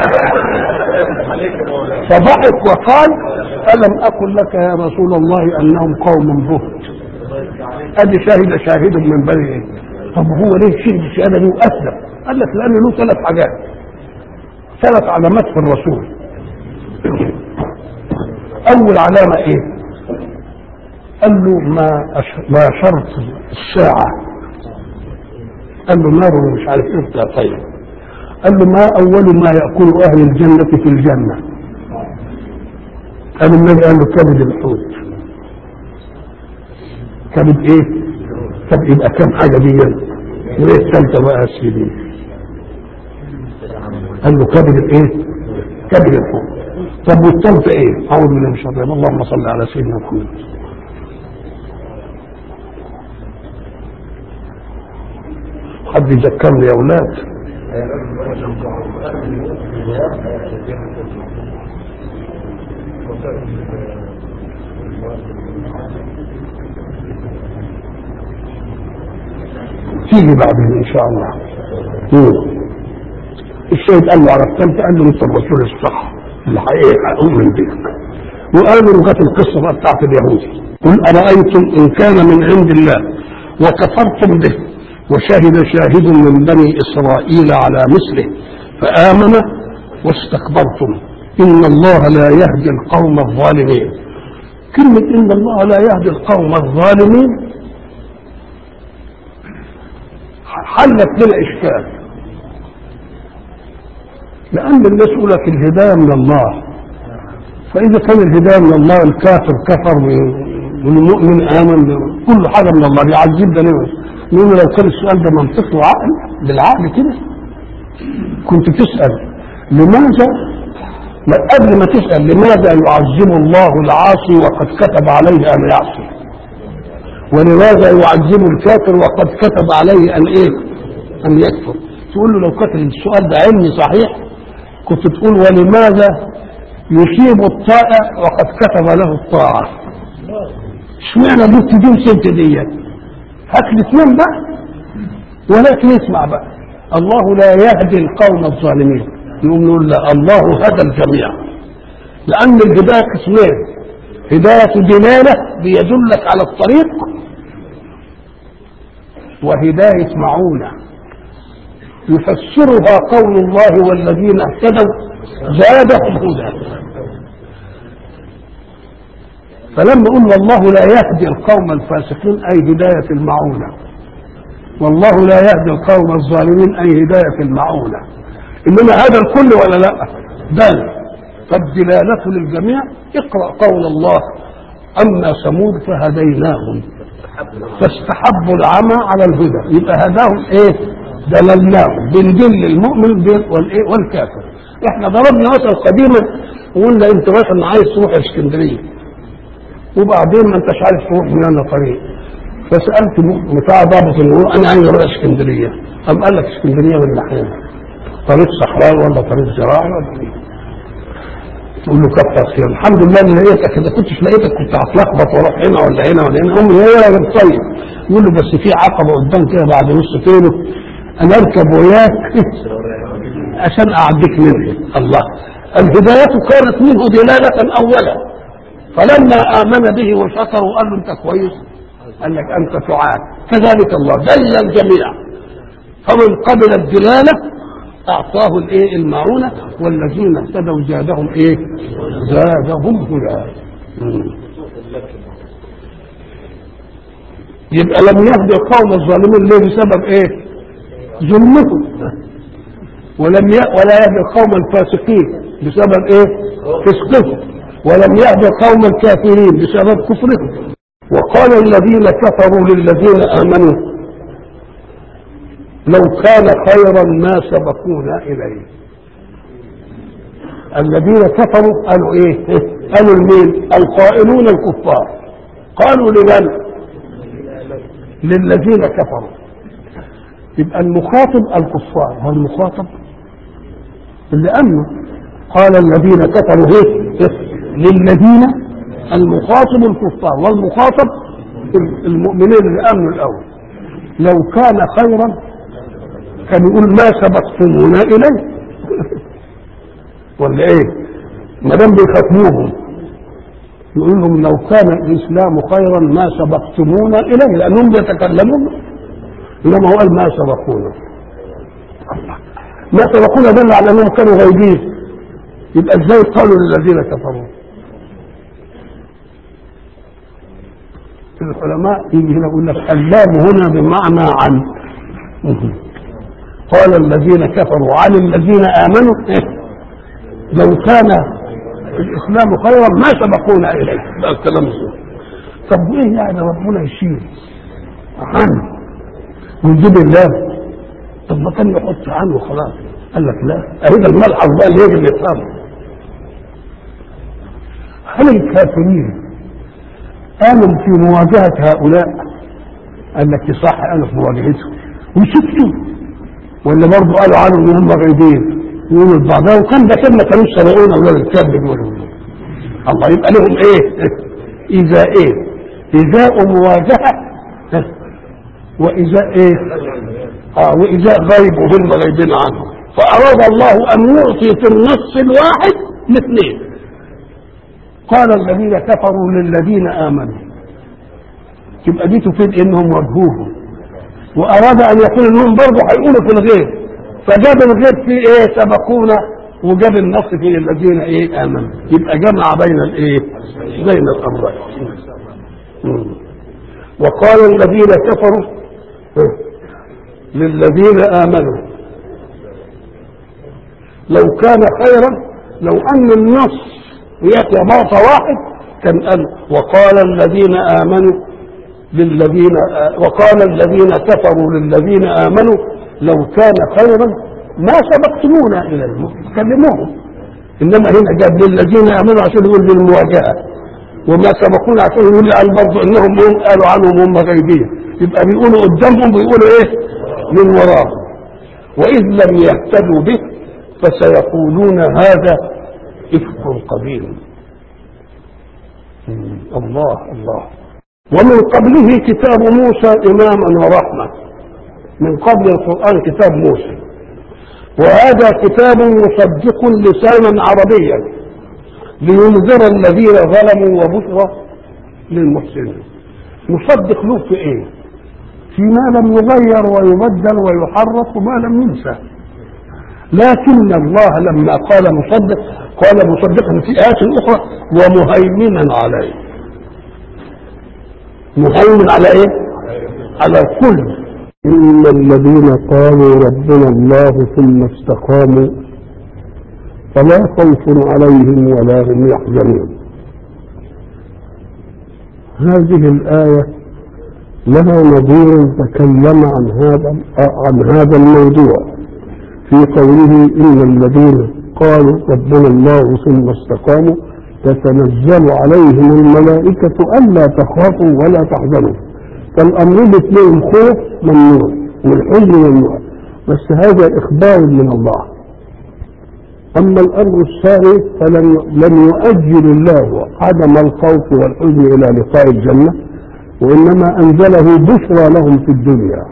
فضحك وقال ألم أقل لك يا رسول الله أنهم قوم بهت أدي شاهد شاهد من بني إيه؟ طب هو ليه شهد الشهادة دي وأسلم قال لك لأن له ثلاث حاجات ثلاث علامات في الرسول أول علامة إيه؟ قال له ما أش... ما شرط الساعة قال له نار ومش عارف ايه بتاع طيب قال له ما اول ما ياكل اهل الجنه في الجنه قال النبي قال له كبد الحوت كبد ايه طب يبقى كم حاجه دي وايه الثالثه بقى يا سيدي قال له كبد الايه كبد الحوت طب والثالثه ايه اعوذ بالله من الشيطان اللهم صل على سيدنا محمد حد يذكرني يا اولاد تيجي بعدين ان شاء الله مم. الشهيد قال له عرفتني قال له انت الرسول الصح الحقيقه اؤمن بك وقالوا جت القصه بقى بتاعت اليهود قل ارايتم ان كان من عند الله وكفرتم به وشهد شاهد من بني اسرائيل على مثله فامن واستكبرتم ان الله لا يهدي القوم الظالمين كلمه ان الله لا يهدي القوم الظالمين حلت لنا اشكال لان الناس يقول لك الهدايه من الله فاذا كان الهدايه من الله الكافر كفر والمؤمن امن كل حاجه من الله يعذب ده ليه؟ نقول لو كان السؤال ده منطقي وعقل بالعقل كده كنت تسال لماذا ما قبل ما تسال لماذا يعذب الله العاصي وقد كتب عليه ان يعصي ولماذا يعذب الكافر وقد كتب عليه ان ايه ان يكفر تقول له لو كان السؤال ده علمي صحيح كنت تقول ولماذا يصيب الطائع وقد كتب له الطاعة اشمعنى جبت دي وسبت دي هات الاثنين بقى ولكن اسمع بقى الله لا يهدي القوم الظالمين يقوم نقول لا الله هدى الجميع لأن الهداية قسمين هداية دلالة بيدلك على الطريق وهداية معونة يفسرها قول الله والذين اهتدوا زادهم هدى فلما يقول والله لا يهدي القوم الفاسقين اي هدايه المعونه والله لا يهدي القوم الظالمين اي هدايه المعونه انما هذا الكل ولا لا بل فالدلاله للجميع اقرا قول الله اما ثمود فهديناهم فاستحبوا العمى على الهدى يبقى هداهم ايه دللناهم بندل المؤمن والايه والكافر احنا ضربنا مثل قديما وقلنا انت مثلا عايز تروح اسكندريه وبعدين ما انتش عارف تروح من انا طريق فسالت بتاع ضابط المرور انا عايز اروح اسكندريه قام قال لك اسكندريه من ناحيه طريق صحراوي ولا طريق زراعي ولا ايه تقول له كتر خير الحمد لله اني لقيتك اذا كنتش لقيتك كنت هتلخبط واروح هنا ولا هنا ولا هنا امي هي راجل طيب يقول له بس في عقبه قدام كده بعد نص كيلو انا اركب وياك عشان اعديك منه الله الهدايه كانت منه دلاله اولا فلما امن به وشكر وقال له انت كويس قال لك انت تعاد كذلك الله دل الجميع فمن قبل الدلاله اعطاه الايه المعونه والذين اهتدوا زادهم ايه زادهم هدى يبقى لم يهدي القوم الظالمين ليه بسبب ايه ظلمهم ولم ي... ولا يهدي القوم الفاسقين بسبب ايه فسقهم ولم يهدي القوم الكافرين بسبب كفرهم وقال الذين كفروا للذين امنوا لو كان خيرا ما سبقونا اليه الذين كفروا قالوا ايه قالوا لمين القائلون الكفار قالوا لمن للذين كفروا يبقى المخاطب الكفار هو المخاطب اللي امنوا قال الذين كفروا ايه للذين المخاطب الكفار والمخاطب المؤمنين اللي امنوا الاول لو كان خيرا كان يقول ما سبقتمونا اليه ولا ايه ما دام بيخاطبوهم يقول لهم لو كان الاسلام خيرا ما سبقتمونا اليه لانهم بيتكلمون انما هو قال ما سبقونا ما سبقونا دل على انهم كانوا غايبين يبقى ازاي قالوا للذين كفروا العلماء يجي هنا يقول لك اللام هنا بمعنى عن قال الذين كفروا عن الذين امنوا إيه؟ لو كان الاسلام خيرا ما سبقونا اليه ده الكلام ده طب ايه يعني ربنا يشيل عنه ويجيب الله طب ما كان يحط عنه خلاص قال لك لا اهي الملحظ بقى اللي يجي اللي يفهمه هل الكافرين آمن في مواجهة هؤلاء قال لك صح أنا في مواجهتهم وسكتوا ولا برضه قالوا عنهم ان هم غايبين يقولوا لبعضها وكان ده كان ما كانوش سبقونا اولاد الكلب دول الله يبقى لهم ايه؟ اذا ايه؟ اذاء مواجهه واذا ايه؟ اه واذا غيب وهم غايبين عنه فاراد الله ان يعطي في النص الواحد الاثنين قال الذين كفروا للذين امنوا تبقى دي تفيد انهم وجهوهم واراد ان يقول انهم برضه هيقولوا في الغيب فجاب الغيب في ايه سبقونا وجاب النص في الذين ايه امنوا يبقى جمع بين الايه بين الامرين مم. وقال الذين كفروا للذين امنوا لو كان خيرا لو ان النص ياتي باطه واحد كان قال وقال الذين امنوا للذين وقال الذين كفروا للذين امنوا لو كان خيرا ما سبقتمونا الى المؤمن كلموهم انما هنا جاب للذين امنوا عشان يقول للمواجهه وما سبقونا عشان يقول قال برضه انهم هم قالوا عنهم هم غيبين يبقى بيقولوا قدامهم بيقولوا ايه من وراهم واذ لم يهتدوا به فسيقولون هذا افك قديم الله الله ومن قبله كتاب موسى إماما ورحمة من قبل القرآن كتاب موسى وهذا كتاب مصدق لسانا عربيا لينذر الذين ظلموا وبشرى للمحسنين مصدق له في ايه فيما لم يغير ويبدل ويحرف وما لم ينسى لكن الله لما قال مصدق قال مصدقا في آيات أخرى ومهيمنا عليه مهيمن على ايه على كل إن الذين قالوا ربنا الله ثم استقاموا فلا خوف عليهم ولا هم يحزنون هذه الآية لها نظير تكلم عن هذا عن هذا الموضوع في قوله إن الذين قالوا ربنا الله ثم استقاموا تتنزل عليهم الملائكة ألا تخافوا ولا تحزنوا فالأمر الاثنين خوف ممنوع والحزن ممنوع بس هذا إخبار من الله أما الأمر الثاني فلم لم يؤجل الله عدم الخوف والحزن إلى لقاء الجنة وإنما أنزله بشرى لهم في الدنيا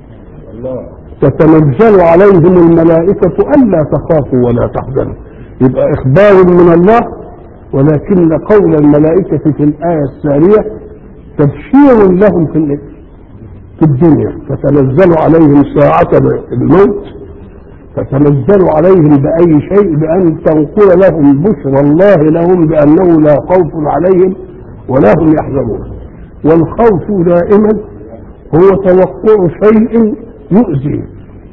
تتنزل عليهم الملائكة ألا تخافوا ولا تحزنوا يبقى إخبار من الله ولكن قول الملائكة في الآية الثانية تبشير لهم في في الدنيا تتنزل عليهم ساعة الموت تتنزل عليهم بأي شيء بأن تنقل لهم بشرى الله لهم بأنه لا خوف عليهم ولا هم يحزنون والخوف دائما هو توقع شيء يؤذي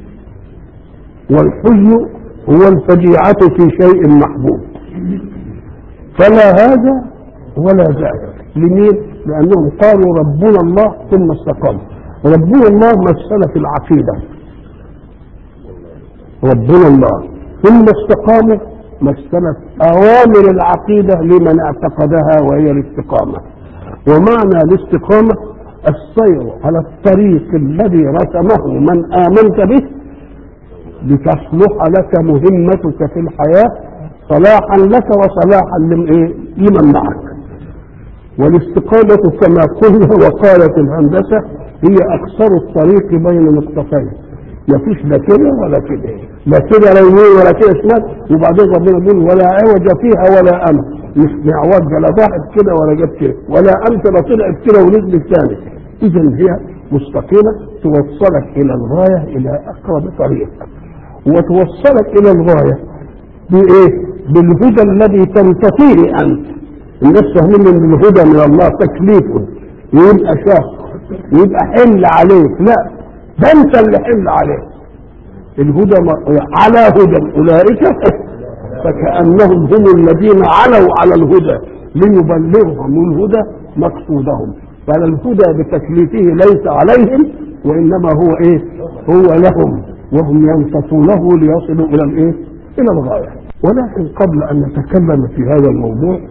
والحزن هو الفجيعة في شيء محبوب فلا هذا ولا ذاك لمين؟ لأنهم قالوا ربنا الله ثم استقاموا ربنا الله مسألة في العقيدة ربنا الله ثم استقاموا مسألة أوامر العقيدة لمن اعتقدها وهي الاستقامة ومعنى الاستقامة السير على الطريق الذي رسمه من آمنت به لتصلح لك مهمتك في الحياة صلاحا لك وصلاحا لمن معك والاستقامة كما قلنا وقالت الهندسة هي أكثر الطريق بين نقطتين مفيش لا كده ولا كده لا كده لا يمين ولا كده شمال وبعدين ربنا بيقول ولا عوج فيها ولا أمر مش معوج لا ضاحت كده ولا جت كده ولا أنت لا طلعت كده ونزلت ثاني إذا هي مستقيمة توصلك إلى الغاية إلى أقرب طريق وتوصلك إلى الغاية بإيه؟ بالهدى الذي تنتقيه أنت الناس فاهمين ان الهدى من الله تكليف يبقى شاق يبقى حمل عليك لا ده انت اللي حمل عليك الهدى على هدى اولئك فكانهم هم الذين علوا على الهدى ليبلغهم الهدى مقصودهم فالهدى بتكليفه ليس عليهم وانما هو ايه هو لهم وهم ينصتونه ليصلوا الى الايه الى الغايه ولكن قبل ان نتكلم في هذا الموضوع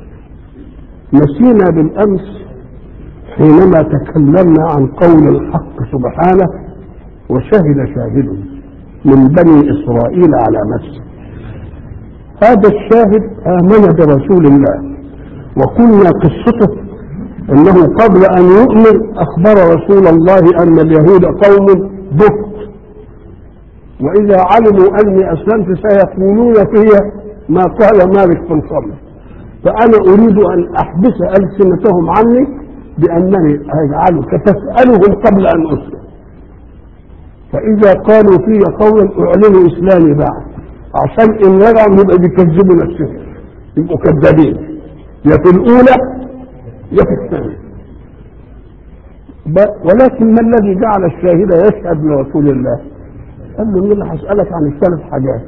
نسينا بالامس حينما تكلمنا عن قول الحق سبحانه وشهد شاهد من بني إسرائيل على نفسه هذا الشاهد آمن برسول الله وقلنا قصته انه قبل ان يؤمن اخبر رسول الله ان اليهود قوم بهت واذا علموا اني اسلمت سيقولون في ما قال مالك في الخمر فانا اريد ان احبس السنتهم عني بانني اجعلك تسالهم قبل ان اسلم فاذا قالوا في قولا اعلنوا اسلامي بعد عشان ان رجعوا يبقى بيكذبوا نفسهم يبقوا كذابين يا في الاولى يا في الثانيه ولكن ما الذي جعل الشاهد يشهد لرسول الله قال له مين هسألك عن الثلاث حاجات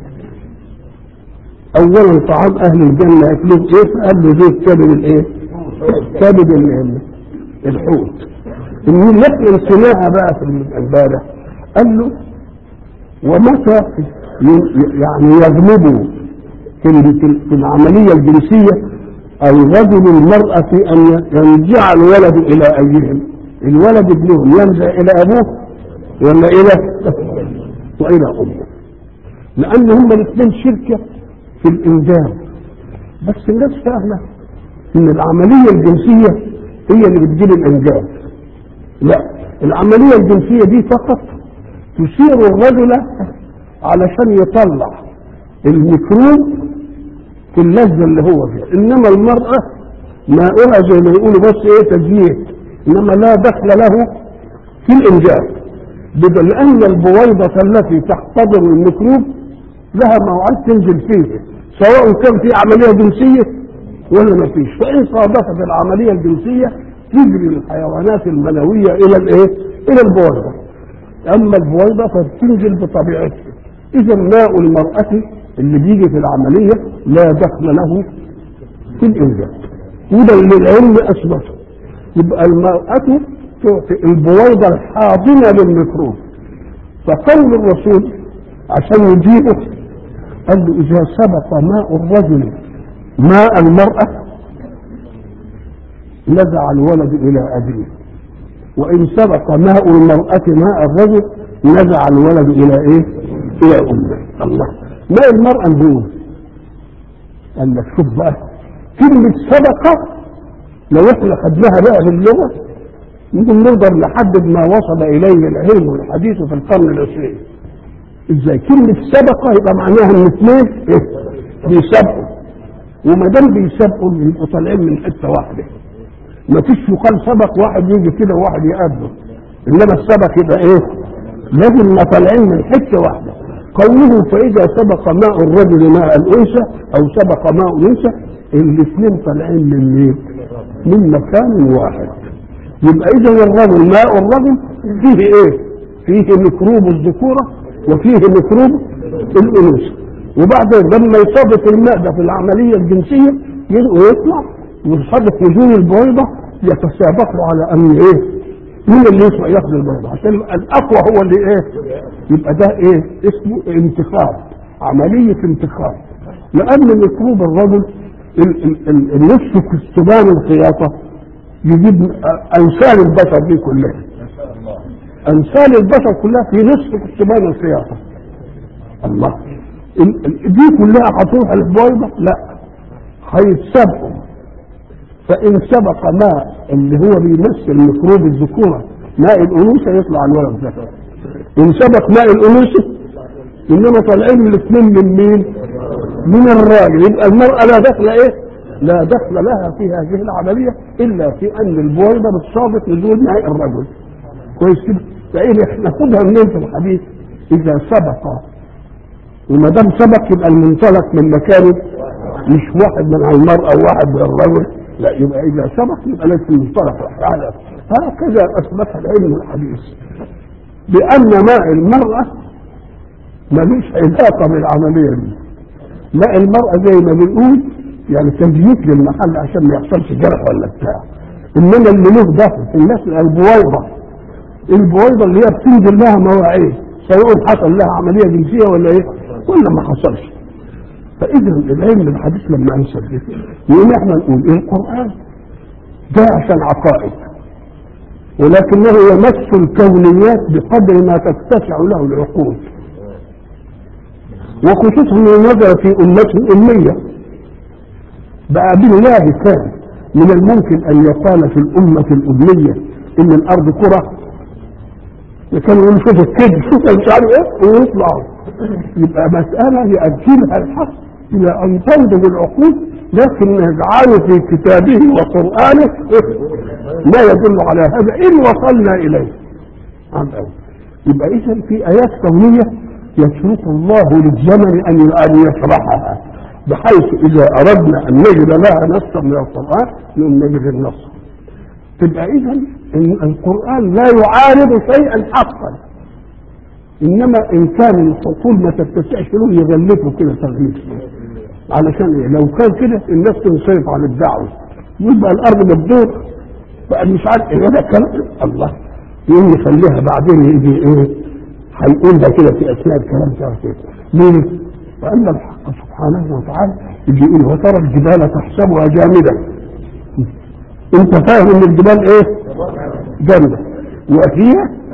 اولا طعام اهل الجنة ياكلوه ايه قال له زي كبد الايه كبد الحوت المين يحمل سماعة بقى في امبارح قال له ومتى يعني يغلبوا في العملية الجنسية الرجل المرأة في أن ينزع الولد إلى أيهم الولد ابنهم ينزع إلى أبوه ولا إلى وإلى أمه لأن هم الاثنين شركة في الإنجاب بس الناس فاهمة إن العملية الجنسية هي اللي بتجيب الإنجاب لا العملية الجنسية دي فقط تثير الرجل علشان يطلع الميكروب في اللذة اللي هو فيها إنما المرأة ماؤها زي ما يقولوا بس إيه تزييت إنما لا دخل له في الإنجاب بدل أن البويضة التي تحتضر الميكروب لها موعد تنزل فيه سواء كان في عملية جنسية ولا ما فيش فإن صادفت العملية الجنسية تجري الحيوانات المنوية إلى الإيه؟ إلى البويضة أما البويضة فبتنزل بطبيعتها إذا ماء المرأة اللي بيجي في العملية لا دخل له في الإنجاب وده اللي العلم أثبته يبقى المرأة تعطي البويضة الحاضنة للميكروب فقول الرسول عشان يجيبه قال له إذا سبق ماء الرجل ماء المرأة نزع الولد إلى أبيه وإن سبق ماء المرأة ماء الرجل نزع الولد إلى إيه؟ إلى أمه الله ماء المرأة هو قال لك شوف بقى كلمة سبق لو احنا خدناها بقى باللغة ممكن نقدر نحدد ما وصل إليه العلم والحديث في القرن العشرين ازاي كلمة سبقة يبقى معناها ان اثنين ايه بيسابقوا وما دام بيسابقوا يبقوا طالعين من حتة واحدة ما فيش يقال سبق واحد يجي كده وواحد يقابله انما السبق يبقى ايه لازم ما طالعين من حتة واحدة قوله فإذا سبق ماء الرجل ماء الأنثى أو سبق ماء الأنثى الاثنين طالعين من مين؟ من مكان واحد يبقى إذا الرجل ماء الرجل فيه إيه؟ فيه ميكروب الذكورة وفيه ميكروب الأنوثة وبعد لما يصادف الماء ده في العملية الجنسية ويطلع ويصادف نزول البويضة يتسابقوا على أن إيه؟ مين اللي يطلع ياخد البيضة عشان الأقوى هو اللي إيه؟ يبقى ده إيه؟ اسمه انتخاب عملية انتخاب لأن ميكروب الرجل النصف كستبان الخياطة يجيب أنسال البشر دي كلها أنسال البشر كلها في نصف كستبان الخياطة الله دي كلها هتروح البويضة لا هيتسابقوا فإن سبق ماء اللي هو بيمثل ميكروب الذكورة ماء الأنوثة يطلع الولد ذكر إن سبق ماء الأنوثة إنما طالعين الاثنين من مين؟ من الراجل يبقى المرأة لا دخل إيه؟ لا دخل لها في هذه العملية إلا في أن البويضة بتصادف نزول ماء الرجل كويس كده؟ فإيه ناخدها منين في الحديث؟ إذا سبق وما دام سبق يبقى المنطلق من مكانه مش واحد من المرأة وواحد من الرجل لا يبقى إذا سبق يبقى ليس المنطلق على هكذا أثبت العلم الحديث بأن ماء المرأة ملوش علاقة بالعملية دي ماء المرأة زي ما بنقول يعني تزييت للمحل عشان ما يحصلش جرح ولا بتاع انما اللي له دخل في الناس البويضة البويضة اللي هي بتنزل لها مواعيد سواء حصل لها عملية جنسية ولا ايه ولا ما حصلش فاذا العلم الحديث لما انسب يقول احنا نقول ايه القرآن ده عشان عقائد ولكنه يمس الكونيات بقدر ما تتسع له العقول وخصوصا انه نزل في امته اميه بقى بالله كان من الممكن ان يقال في الامه الاميه ان الارض كره كانوا يقولوا شوف الكذب شوف مش عارف ايه ويطلعوا يبقى مساله ياجلها الحق الى ان تنضج العقول لكن يجعله في كتابه وقرانه لا يدل على هذا ان وصلنا اليه عن أول. يبقى اذا في ايات كونيه يترك الله للزمن ان ان يشرحها بحيث اذا اردنا ان نجد لها نصا من القران نقوم نجد النص تبقى اذا القران لا يعارض شيئا حقا انما ان كان الحقول ما تتسعش له يغلفه كده تغليف علشان ايه لو كان كده الناس تنصرف عن الدعوه يبقى الارض بتدور بقى مش عارف ايه ده كلام الله يقوم يخليها بعدين يجي ايه هيقول ده كده في اثناء الكلام بتاعه كده ليه؟ لان الحق سبحانه وتعالى يجي يقول وترى الجبال تحسبها جامده انت فاهم ان الجبال ايه؟ جامده وهي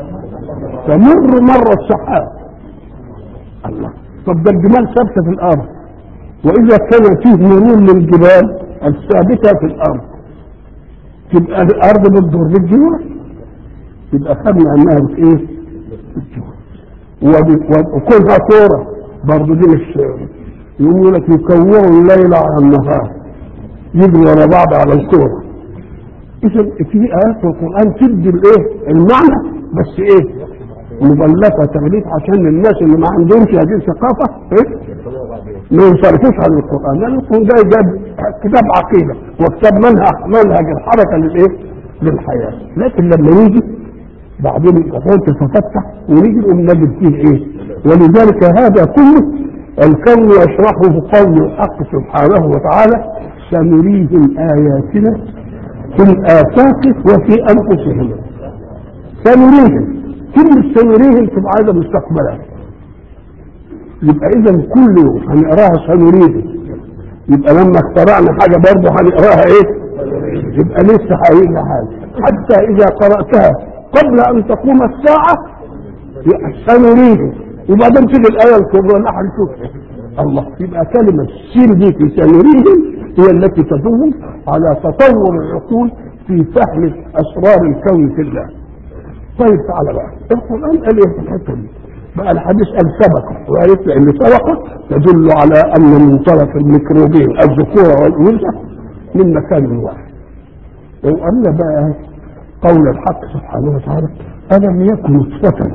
تمر مر السحاب الله طب ده الجبال ثابته في الارض واذا كان فيه مرور للجبال الثابته في الارض تبقى الارض بتضر بالجبال يبقى خدنا انها بت ايه؟ بتجوع وكلها كوره برضه دي مش يقول لك يكوروا الليل على النهار يجري ورا بعض على الكوره اذا في ايات في القران تدي الايه؟ المعنى بس ايه؟ مغلفه تغليف عشان الناس اللي ما عندهمش هذه الثقافه ايه؟ ما ينصرفوش عن القران لان القران ده جاب كتاب عقيده وكتاب منهج منهج الحركه للايه؟ للحياه لكن لما يجي بعدين الحوت تتفتح ونيجي نقوم نجد فيه ايه ولذلك هذا كله الكون يشرحه قول الحق سبحانه وتعالى سنريهم اياتنا في الافاق وفي انفسهم سنريهم كلمة سنريهم تبقى عايزة مستقبلا يبقى اذا كل يوم هنقراها سنريهم يبقى لما اخترعنا حاجة برضه هنقراها ايه يبقى لسه هيجي حاجة حتى اذا قرأتها قبل ان تقوم الساعة سنريهم وبعدين تيجي الآية الكبرى لا هنشوفها الله يبقى كلمة سين دي في سنريهم هي التي تدل على تطور العقول في فهم أسرار الكون في الله طيب تعالى بقى القرآن قال ايه في الحتة دي بقى الحديث قال سبق وعرفت ان سبق تدل على ان منطلق الميكروبين الذكورة والأنثى من مكان واحد وقال بقى قول الحق سبحانه وتعالى ألم يكن نطفة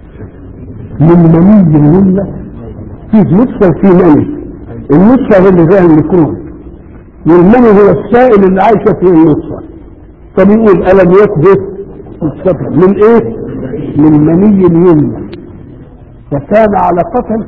من مني منا فيه نطفة وفي مني النطفة هي اللي فيها الميكروب والمني هو السائل اللي عايشة فيه النطفة طب يقول ألم يكن نطفة من إيه؟ من مني يمنى فكان علقة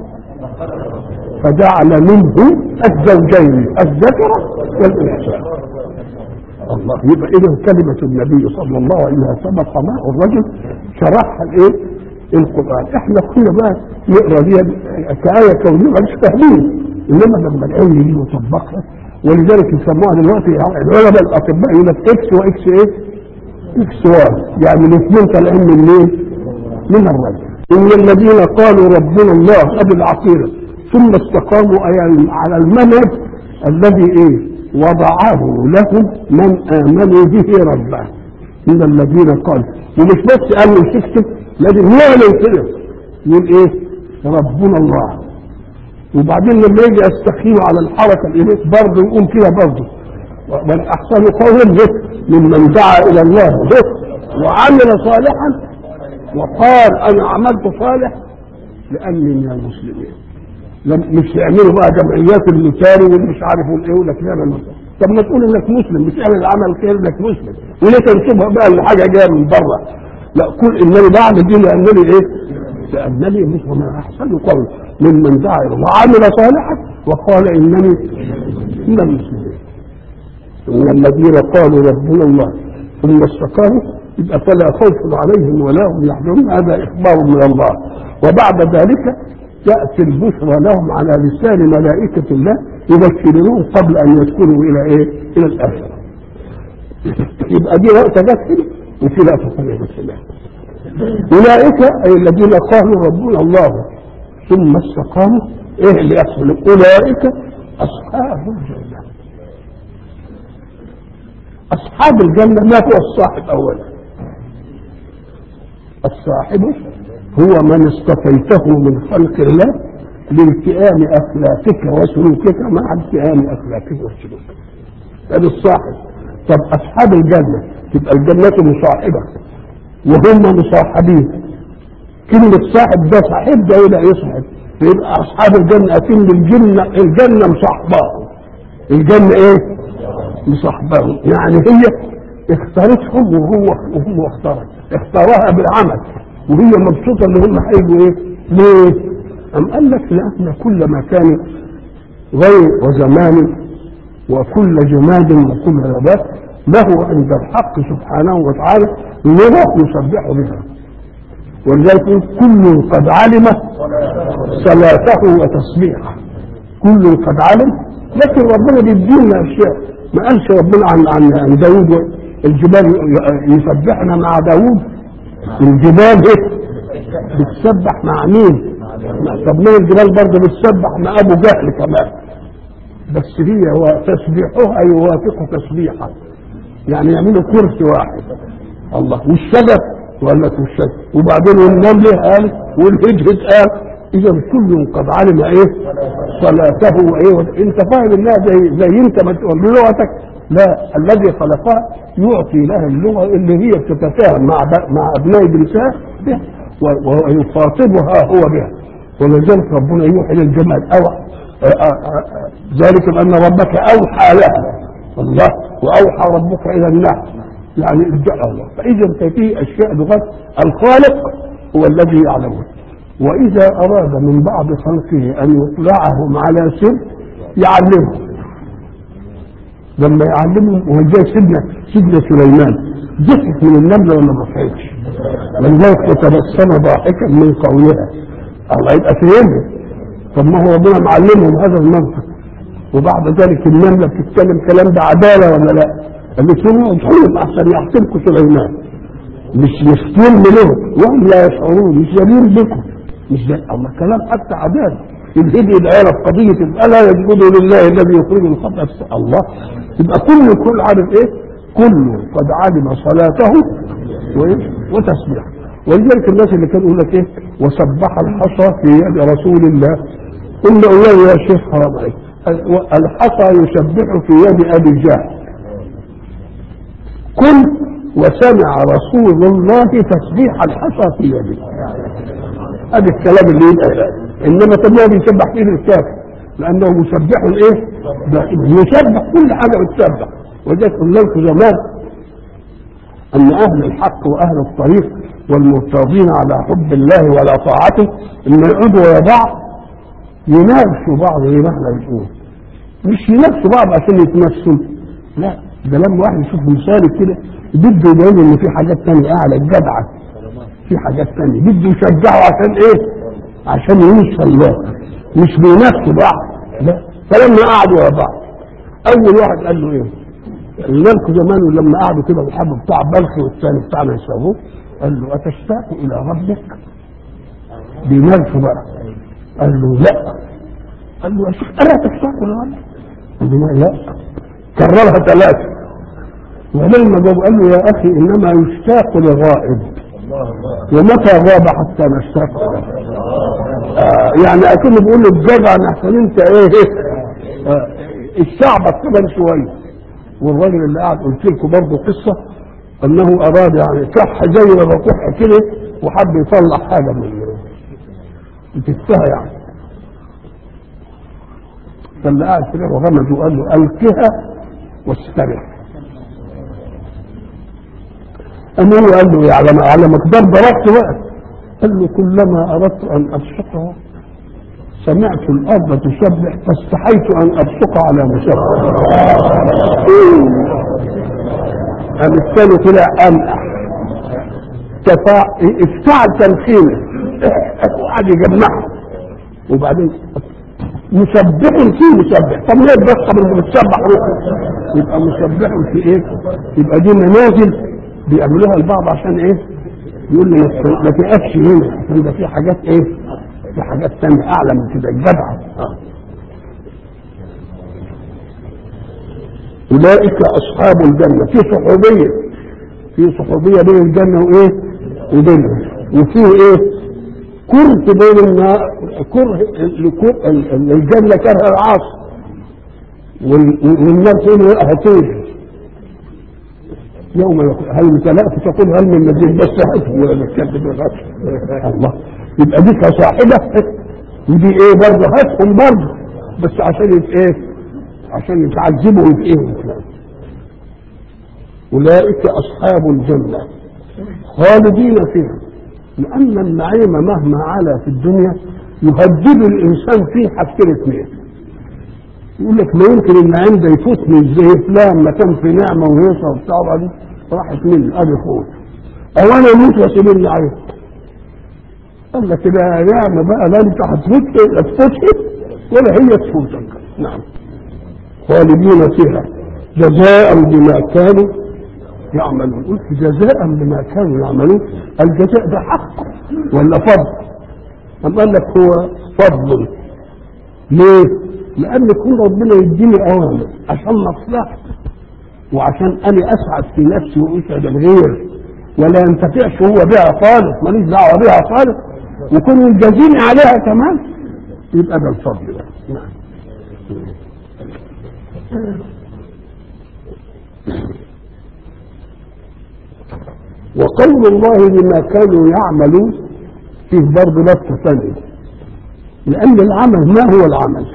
فجعل منه الزوجين الذكر والأنثى الله يبقى اذا كلمة النبي صلى الله عليه وسلم سماء الرجل شرحها الايه؟ القرآن احنا كنا بقى نقرا دي كآية كونية مش فاهمين انما لما العلم يجي يطبقها ولذلك يسموها دلوقتي العلماء الاطباء يقول لك اكس واكس ايه؟ اكس واي يعني الاثنين طالعين من مين؟ من الرجل ان الذين قالوا ربنا الله ابي العقيده ثم استقاموا على المنهج الذي ايه؟ وضعه لهم من آمنوا به ربه من الذين قالوا ومش بس قال له تكتب لازم يعلن كده يقول ايه ربنا الله وبعدين لما يجي يستقيم على الحركه الاليه برضه يقول كده برضه من احسن قول ممن دعا الى الله وعمل صالحا وقال انا عملت صالح لاني من المسلمين مش يعملوا بقى جمعيات المثالي والمش عارف الايه يقول لك نعمل طب ما تقول انك مسلم مش اعمل عمل خير انك مسلم وليه تنسبها بقى لحاجه جايه من بره لا قل انني بعمل دي لانني ايه؟ لانني مسلم احسن قول ممن دعا الى الله وعمل صالحا وقال انني من المسلمين ان الذين قالوا ربنا الله ثم استقاموا يبقى فلا خوف عليهم ولا هم يحزنون هذا اخبار من الله وبعد ذلك تأتي البشرى لهم على لسان ملائكة الله يبشرون قبل أن يدخلوا إلى إيه؟ إلى الآخرة. يبقى دي وقت جت وفي لقطه ثانيه بس لا اولئك اي الذين قالوا ربنا الله ثم استقاموا ايه اللي يحصل اولئك اصحاب الجنه اصحاب الجنه ما هو الصاحب اولا الصاحب هو من اصطفيته من خلق الله لالتئام اخلاقك وسلوكك مع التئام اخلاقك وسلوكك هذا الصاحب طب اصحاب الجنه تبقى الجنه مصاحبه وهم مصاحبين كلمة صاحب ده صاحب ده يبقى يصحب يبقى أصحاب الجنة أكن الجنة الجنة مصاحباهم الجنة إيه؟ مصاحباهم يعني هي اختارتهم وهو وهو اختارت اختارها بالعمل وهي مبسوطة إن هم هيجوا إيه؟ ليه؟ أم قال لك لأن كل مكان غير وزمان وكل جماد وكل نبات له عند الحق سبحانه وتعالى لغة يسبح بها ولذلك كل قد علم صلاته وتسبيحه كل قد علم لكن ربنا بيدينا اشياء ما قالش ربنا عن عن عن داوود الجبال يسبحنا مع داوود الجبال ايه بتسبح مع مين طب ليه الجبال برضه بتسبح مع ابو جهل كمان بس هي هو تسبيحها يوافق تسبيحه يعني يعملوا كرسي واحد الله والشجر وقال لك والشجر وبعدين النمل قال والهجهد قال اذا كل قد علم ايه صلاته وايه انت فاهم انها زي زي انت ما تقول بلغتك لا الذي خلقها يعطي لها اللغه اللي هي بتتفاهم مع مع ابناء جنسها بها ويخاطبها هو بها ولذلك ربنا يوحي للجمال أو ذلك بأن ربك أوحى لها الله وأوحى ربك إلى النحل يعني ادعى الله فإذا في أشياء بغض الخالق هو الذي يعلمه وإذا أراد من بعض خلقه أن يطلعهم على سر يعلمهم لما يعلمهم وهو جاي سيدنا سيدنا سليمان ضحك من النملة ولا ما ضحكش ولذلك تبسم ضاحكا من قولها الله يبقى فهمه طب ما هو ربنا معلمهم هذا المنطق وبعد ذلك النملة بتتكلم كلام بعدالة ولا لا؟ قالت لهم ادخلوا احسن يحكمكم سليمان مش مش ظلم لهم وهم لا يشعرون مش جميل بكم مش ده الله كلام حتى عدالة الهدي الآية في قضية ألا يسجدوا لله الذي يخرج الخطأ الله يبقى كل كل عارف إيه؟ كل قد علم صلاته وإيه؟ وتسبيحه ولذلك الناس اللي كانوا يقول لك ايه وسبح الحصى في يد رسول الله قلنا اياه يا شيخ حرام عليك الحصى يسبح في يد ابي جهل كل وسمع رسول الله تسبيح الحصى في يده هذا الكلام اللي يبقى انما تبقى بيسبح فيه الكافر لانه مسبح ايه يسبح كل حاجه بتسبح وذلك قلنا لكم زمان ان اهل الحق واهل الطريق والمرتضين على حب الله وعلى طاعته لما يقعدوا ويا بعض يناقشوا بعض زي ما احنا بنقول مش يناقشوا بعض عشان يتمثلوا لا ده لما واحد يشوف مثال كده بده يبين ان في حاجات تانية اعلى الجدعة في حاجات تانية بده يشجعه عشان ايه؟ عشان يوصل له مش بينافسوا بعض لا فلما قعدوا ورا بعض اول واحد قال له ايه؟ قلنا لكم زمان لما قعدوا كده الحب بتاع بلخ والثاني بتاعنا يسووه قال له أتشتاق إلى ربك بينافسوا بقى قال له لا قال له يا شيخ ألا تشتاق إلى ربك قال له لا كررها ثلاثة ولما جاب قال له يا أخي إنما يشتاق لغائب ومتى غاب حتى نشتاق آه يعني أكنه بيقول له الجدع أحسن أنت إيه آه الشعب كمان شوية والراجل اللي قاعد قلت لكم برضه قصة انه اراد يعني كح زي ما بكح كده وحب يطلع حاجه من بتتها يعني فاللي قاعد كده وغمز وقال له القها واسترح أما هو قال له على على مقدار ضربت بقى قال له كلما اردت ان ابسطها سمعت الارض تسبح فاستحيت ان ابصق على مسبح قام الثاني طلع امقح تفا... افتعل تمثيله وقعد يجمعها وبعدين مسبح فيه مسبح طب ليه بس طب اللي بتسبح روحه يبقى مسبح في ايه؟ يبقى دي منازل بيعملوها لبعض عشان ايه يقول لي ما- ما تقفش هنا عشان ده في حاجات ايه في حاجات تانية اعلى من كده الجدع آه. اولئك اصحاب الجنه في صحوبيه في صحوبيه بين الجنه وايه وبينهم وفيه ايه كره بين النار كره الكره- ال- ال- الجنه كره العاصي وال- والنار تقول له هتوجد يوم يقول هل امتلأت تقول هل من مزيد بس هات ولا تكذب الغش الله يبقى دي كصاحبة ودي ايه برضه هاتهم برضه بس عشان يت- ايه عشان يتعذبوا ويتقهوا أولئك أصحاب الجنة خالدين فيها لأن النعيم مهما علا في الدنيا يهدد الإنسان فيه حاجتين اثنين يقول لك ما يمكن النعيم ده يفوتني زي فلان ما كان في نعمة وهيصة وبتاع وبعدين راحت مني أدي فوت أو أنا أموت وأسيب النعيم قال لك كده نعمة بقى لا أنت هتفوت تفوتك ولا هي تفوتك نعم خالدين فيها جزاء بما كانوا يعملون قلت جزاء بما كانوا يعملون الجزاء ده حق ولا فضل أم قال لك هو فضل ليه؟ لأن يكون ربنا يديني أوامر عشان مصلحتي وعشان أنا أسعد في نفسي وأسعد الغير ولا ينتفعش هو بها خالص ماليش دعوة بها خالص ويكون يجازيني عليها كمان يبقى ده الفضل ده نعم وقول الله بما كانوا يعملون فيه برضه لفظ ثاني لأن العمل ما هو العمل؟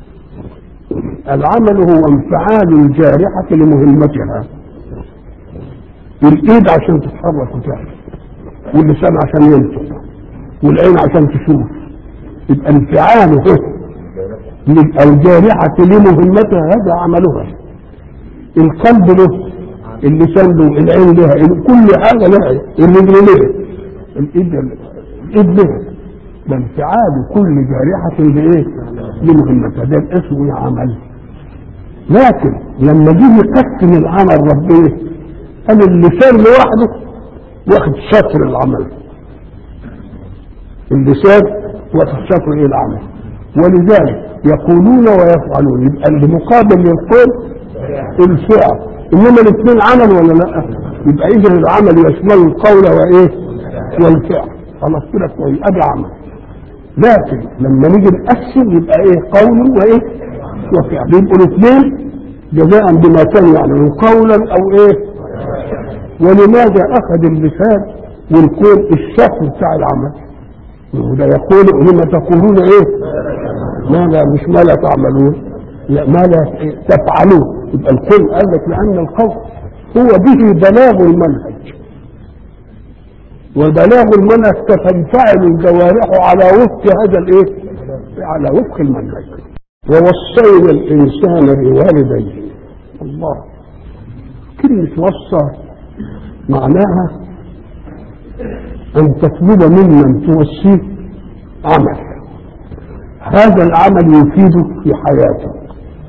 العمل هو انفعال الجارحة لمهمتها الإيد عشان تتحرك وتعمل واللسان عشان ينطق والعين عشان تشوف يبقى انفعاله الجارحة لمهمتها هذا عملها القلب له اللسان له العين لها كل حاجة لها الرجل لها الإيد الإيد لها ده انفعال كل جارحة لإيه؟ لمهمتها ده اسمه عمل لكن لما جه يقسم العمل ربنا قال اللسان لوحده واخد شطر العمل اللسان واخد شطر ايه العمل ولذلك يقولون ويفعلون يبقى اللي مقابل للقول الفعل انما الاثنين عمل ولا لا يبقى اذا العمل يشمل القول وايه والفعل خلاص كده كويس ادي عمل لكن لما نيجي نقسم يبقى ايه قول وايه وفعل يبقوا الاثنين جزاء بما كانوا يعملون قولا او ايه ولماذا اخذ اللسان والقول الشكل بتاع العمل وده يقول لما تقولون ايه ما لا مش ما لا تعملون لا ما لا تفعلون يبقى القول قال لك لان القول هو به بلاغ المنهج وبلاغ المنهج تنفعل الجوارح على وفق هذا الايه على وفق المنهج ووصينا الانسان بوالديه الله كلمة وصى معناها أن تطلب ممن توصيه عمل هذا العمل يفيدك في حياتك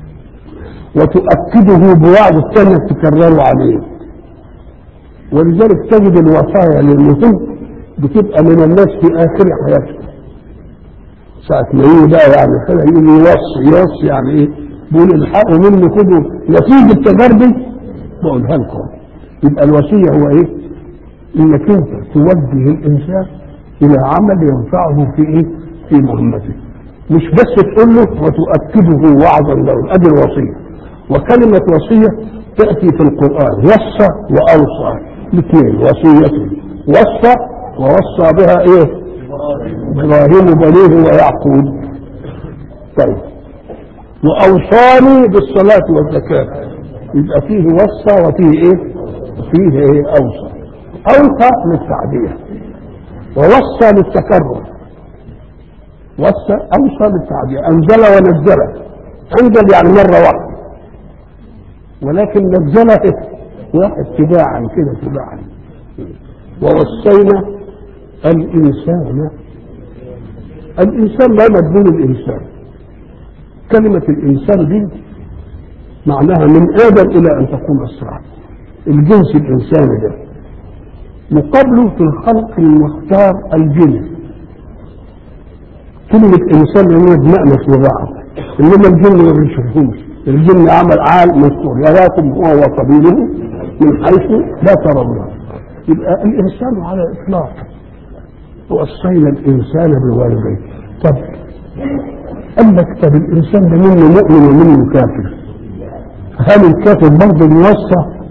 وتؤكده بوعد الثانية تكرره عليه ولذلك تجد الوصايا للمهم بتبقى من الناس في آخر حياتهم ساعة ما يجي بقى يعني كده يقول يوصي يوصي يعني ايه؟ بيقول الحقوا مني خدوا نتيجة تجاربي بقولها لكم يبقى الوصية هو ايه؟ انك انت توجه الانسان الى عمل ينفعه في ايه؟ في مهمته مش بس تقول له وتؤكده وعظا له ادي الوصية وكلمة وصية تأتي في القرآن وصى وأوصى الاثنين وصية وصى ووصى بها ايه؟ ابراهيم بنيه ويعقوب طيب واوصاني بالصلاه والزكاه يبقى فيه وصى وفيه ايه فيه ايه اوصى اوصى للتعبير ووصى للتكرر وصى اوصى للتعبير انزل ونزل انزل يعني مره واحده ولكن نزله واحد تباعا كده تباعا ووصينا الإنسان الإنسان لا مدلول الإنسان كلمة الإنسان دي معناها من آدم إلى أن تقوم الساعة الجنس الإنساني ده مقابله في الخلق المختار الجن كلمة إنسان لأنه بنأنس لبعض إنما الجن ما بنشوفهمش الجن عمل عال مذكور يراكم هو وقبيله من حيث لا ترونه يبقى الإنسان على إطلاق وصينا الإنسان بوالديه طب قال لك طب الإنسان ده منه مؤمن ومنه كافر هل الكافر برضه بيوصى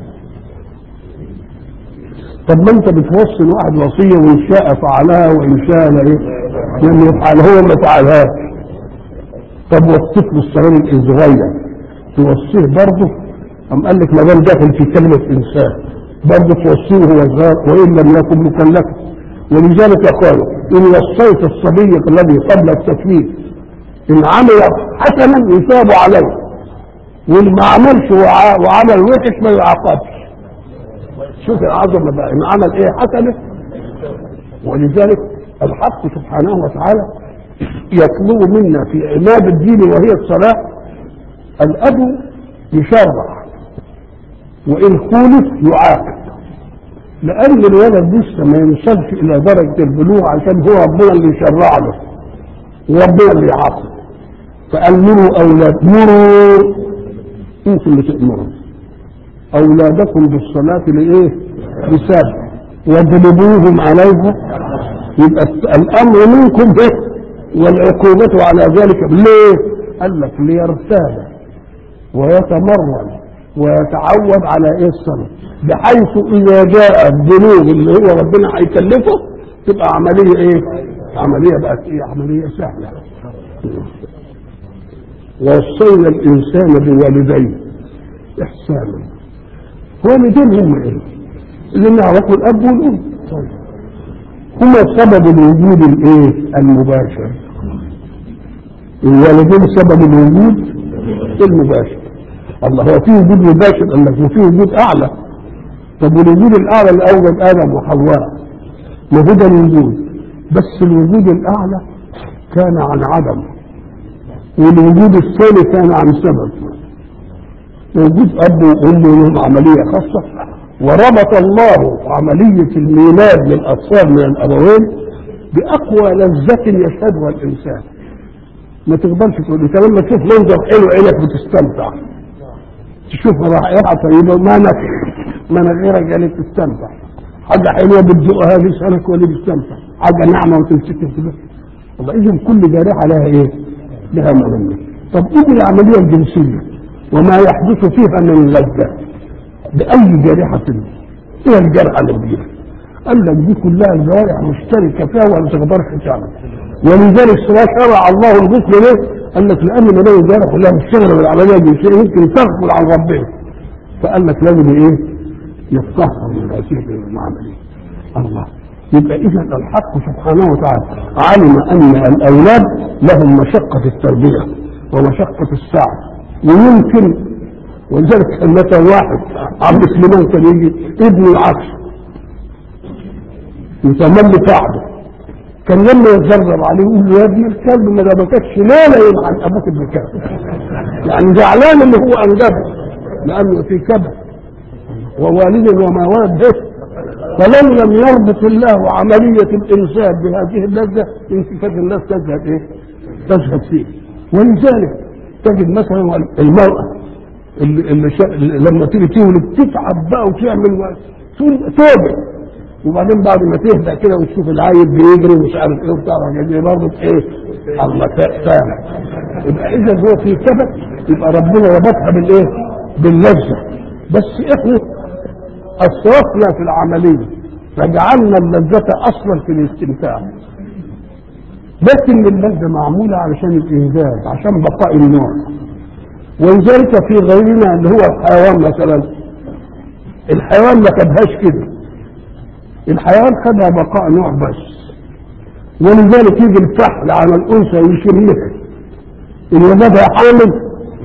طب ما انت بتوصي الواحد وصيه وان شاء فعلها وان شاء لا ايه لم يفعل هو ما فعلهاش طب والطفل الصغير الصغير توصيه برضه أم قال لك ما دام داخل في كلمة إنسان برضه توصيه هو صغير وإن لم يكن مكلفا ولذلك قالوا إن وصيت الصبي الذي قبل التكليف إن عمل حسنا يثاب عليه واللي ما عملش وع- وعمل وحش ما يعاقبش شوف العظمة بقى إن عمل إيه حسنة ولذلك الحق سبحانه وتعالى يطلب منا في عماد الدين وهي الصلاة الأب يشرع وإن خولف يعاقب لأن الولد لسه ما يوصلش إلى درجة البلوغ عشان هو ربنا اللي يشرع له وربنا اللي يعاقب فأمروا أولاد مروا انتوا اللي تأمروا أولادكم بالصلاة لإيه؟ لسبب واضربوهم عليها يبقى الأمر منكم به والعقوبة على ذلك ليه؟ قال لك ليرتاب ويتمرن ويتعود على ايه الصلاة بحيث إذا جاء البلوغ اللي هو ربنا هيكلفه تبقى عملية ايه؟ عملية بقت ايه؟ عملية سهلة ووصينا الإنسان بوالديه إحسانا والدين هم ايه؟ اللي نعرفه الأب والأم طيب هما سبب الوجود الايه؟ المباشر الوالدين سبب الوجود المباشر الله هو في وجود مباشر قال لك وفي وجود اعلى طب والوجود الاعلى اللي اوجد ادم وحواء ما هو ده الوجود بس الوجود الاعلى كان عن عدم والوجود الثاني كان عن سبب وجود اب وام لهم عمليه خاصه وربط الله عمليه الميلاد للاطفال من الابوين باقوى لذه يشهدها الانسان ما تقدرش تقول انت لما تشوف منظر حلو عينك بتستمتع تشوف رائحه طيبه ما نفع ما غيرك يعني تستمتع حاجه حلوه بتذوقها لسانك ولا بتستمتع حاجه ناعمه وتمسكها كده والله اذا كل جارحه لها ايه؟ لها مهمه طب ايه العمليه الجنسيه وما يحدث فيها من لذه باي جارحه ايه الجرحه اللي بتجيبها؟ قال لك دي كلها الجوارح مشتركه فيها ولا تقدرش تعمل ولذلك شرع الله الغسل ليه؟ قال لك لان ما دام الجوارح كلها مشتغله بالعمليه الجنسيه يمكن تغفل عن ربنا فقال لك لازم ايه؟ يتطهر من هذه العمليه الله يبقى اذا الحق سبحانه وتعالى علم ان الاولاد لهم مشقه التربيه ومشقه السعي ويمكن ولذلك كان مثلا واحد عبد سليمان كان يجي ابن العصر يتملي صاحبه كان لما يتجرب عليه يقول له يا ابن الكلب ما ضبطتش ليله يلعن ابوك ابن الكلب يعني زعلان اللي هو انجبه لانه في كبر ووالد وما ولد به فلو لم يربط الله عملية الإنسان بهذه اللذة يمكن كانت الناس تزهد إيه؟ تزهد فيه ولذلك تجد مثلا المرأة اللي, اللي, شا... اللي لما تيجي تولد تتعب بقى وتعمل توبة وبعدين بعد ما تهدى كده وتشوف العيل بيجري ومش عارف ايه وبتاع دي برضه ايه؟ الله فاهم يبقى اذا هو في كبد يبقى ربنا ربطها بالايه؟ باللذة بس احنا اسرفنا في العمليه فجعلنا اللذة اصلا في الاستمتاع لكن اللذة معمولة علشان الإنجاز عشان بقاء النوع ولذلك في غيرنا اللي هو الحيوان مثلا الحيوان ما خدهاش كده الحيوان خدها بقاء نوع بس ولذلك يجي الفحل على الأنثى يشمها إن وجدها حامل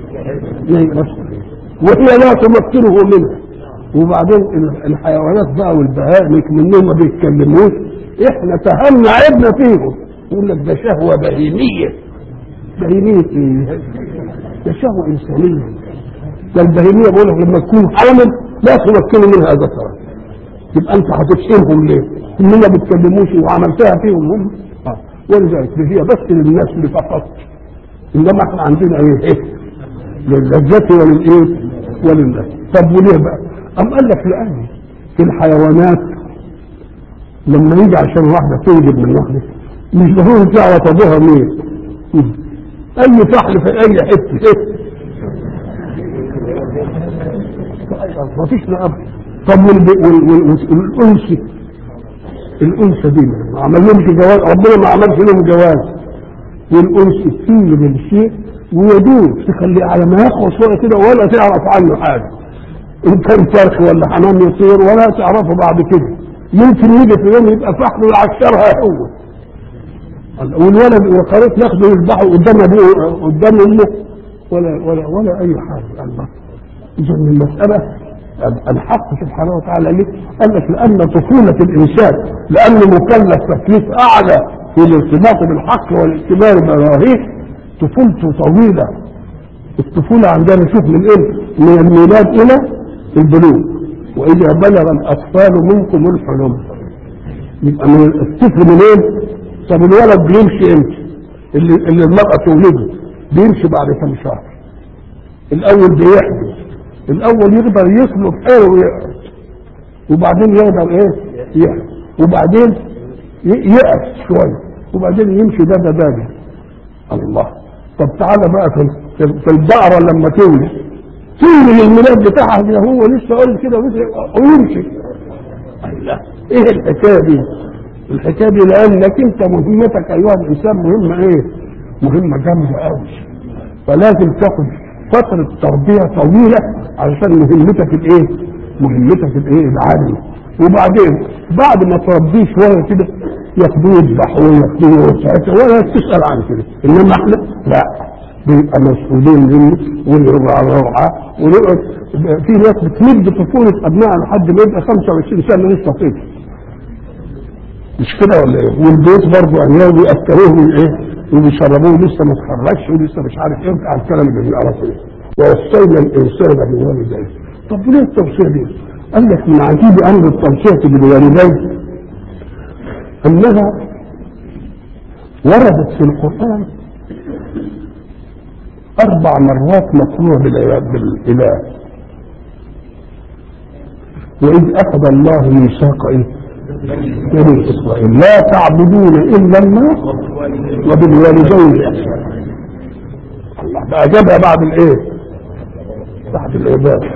وهي لا تمكنه منها وبعدين الحيوانات بقى والبهائم منهم ما بيتكلموش احنا تهمنا عيبنا فيهم يقول لك ده شهوة بهيمية بهيمية ايه؟ ده شهوة إنسانية ده البهيمية بقول لك لما تكون حامل لا تمكن منها ذكرا يبقى انت هتشتمهم ليه؟ انهم ما بيتكلموش وعملتها فيهم هم آه. ولذلك دي هي بس للناس اللي فقط انما احنا عندنا ايه؟ ايه؟ للذات وللايه؟ ولله طب وليه بقى؟ أم قال لك لأن في الحيوانات لما يجي عشان واحدة تنجب من واحدة مش ضروري تعرف أبوها مين أي فحل في أي حتة ما فيش لا أب طب وال- وال- وال- والأنثى الأنثى دي ما عملهمش جواز ربنا ما عملش لهم جواز والأنثى تيجي بالشيء ويدوب تخليه على ما يخلص شوية كده ولا تعرف عنه حاجة إن كان فرخ ولا حمام يطير ولا تعرفه بعد كده يمكن يجي في يوم يبقى فحل ويعشرها هو والولد وقريت ياخده يذبحه قدام ابوه قدام امه ولا ولا ولا اي حاجه الله اذا المساله الحق سبحانه وتعالى ليه؟ قال لك لان طفوله الانسان لانه مكلف تكليف اعلى في الارتباط بالحق والاعتبار براهيه طفولته طويله الطفوله عندنا شوف من امتى؟ من الميلاد الى البلوغ واذا بلغ الاطفال منكم الحلم يبقى من الطفل منين؟ طب الولد بيمشي امتى؟ اللي, اللي المرأة تولده بيمشي بعد كم شهر الأول بيحدث الأول يقدر يسلك حيله ويقعد وبعدين يقدر إيه؟ يحدث وبعدين ي- يقف شوية وبعدين يمشي ده ده ده الله طب تعالى بقى في في- في البقرة لما تولد تولد الميلاد بتاعها كده هو لسه قال كده ولسه- ويمشي الله ايه الحكايه دي؟ الحكايه دي لانك انت مهمتك ايها الانسان مهمه ايه؟ مهمه جامده قوي فلازم تاخد فتره تربيه طويله علشان مهمتك الايه؟ مهمتك الايه؟ العاليه وبعدين بعد ما تربيه شويه كده ياخدوه يذبحوه ياخدوه ساعتها ولا تسال عن كده انما احنا لا بيبقى مسؤولين منه ونرجع الروعه ونقعد في ناس بتمد طفوله ابنائها لحد ما يبقى 25 سنه لسه طفل مش كده ولا ايه؟ والبيت برضه عيال بيأكلوه ايه؟ وبيشربوه لسه ما اتخرجش ولسه مش عارف ايه على الكلام اللي بنعرفه ده. ووصينا الانسان بوالديه. طب ليه التوصيه دي؟ قال لك من عجيب امر التوصيه بالوالدين انها وردت في القران اربع مرات مقروءه بالاله واذ اخذ الله ميثاق ايه؟ بني اسرائيل لا تعبدون الا الله وبالوالدين احسانا الله بقى جابها بعد الايه؟ بعد العباده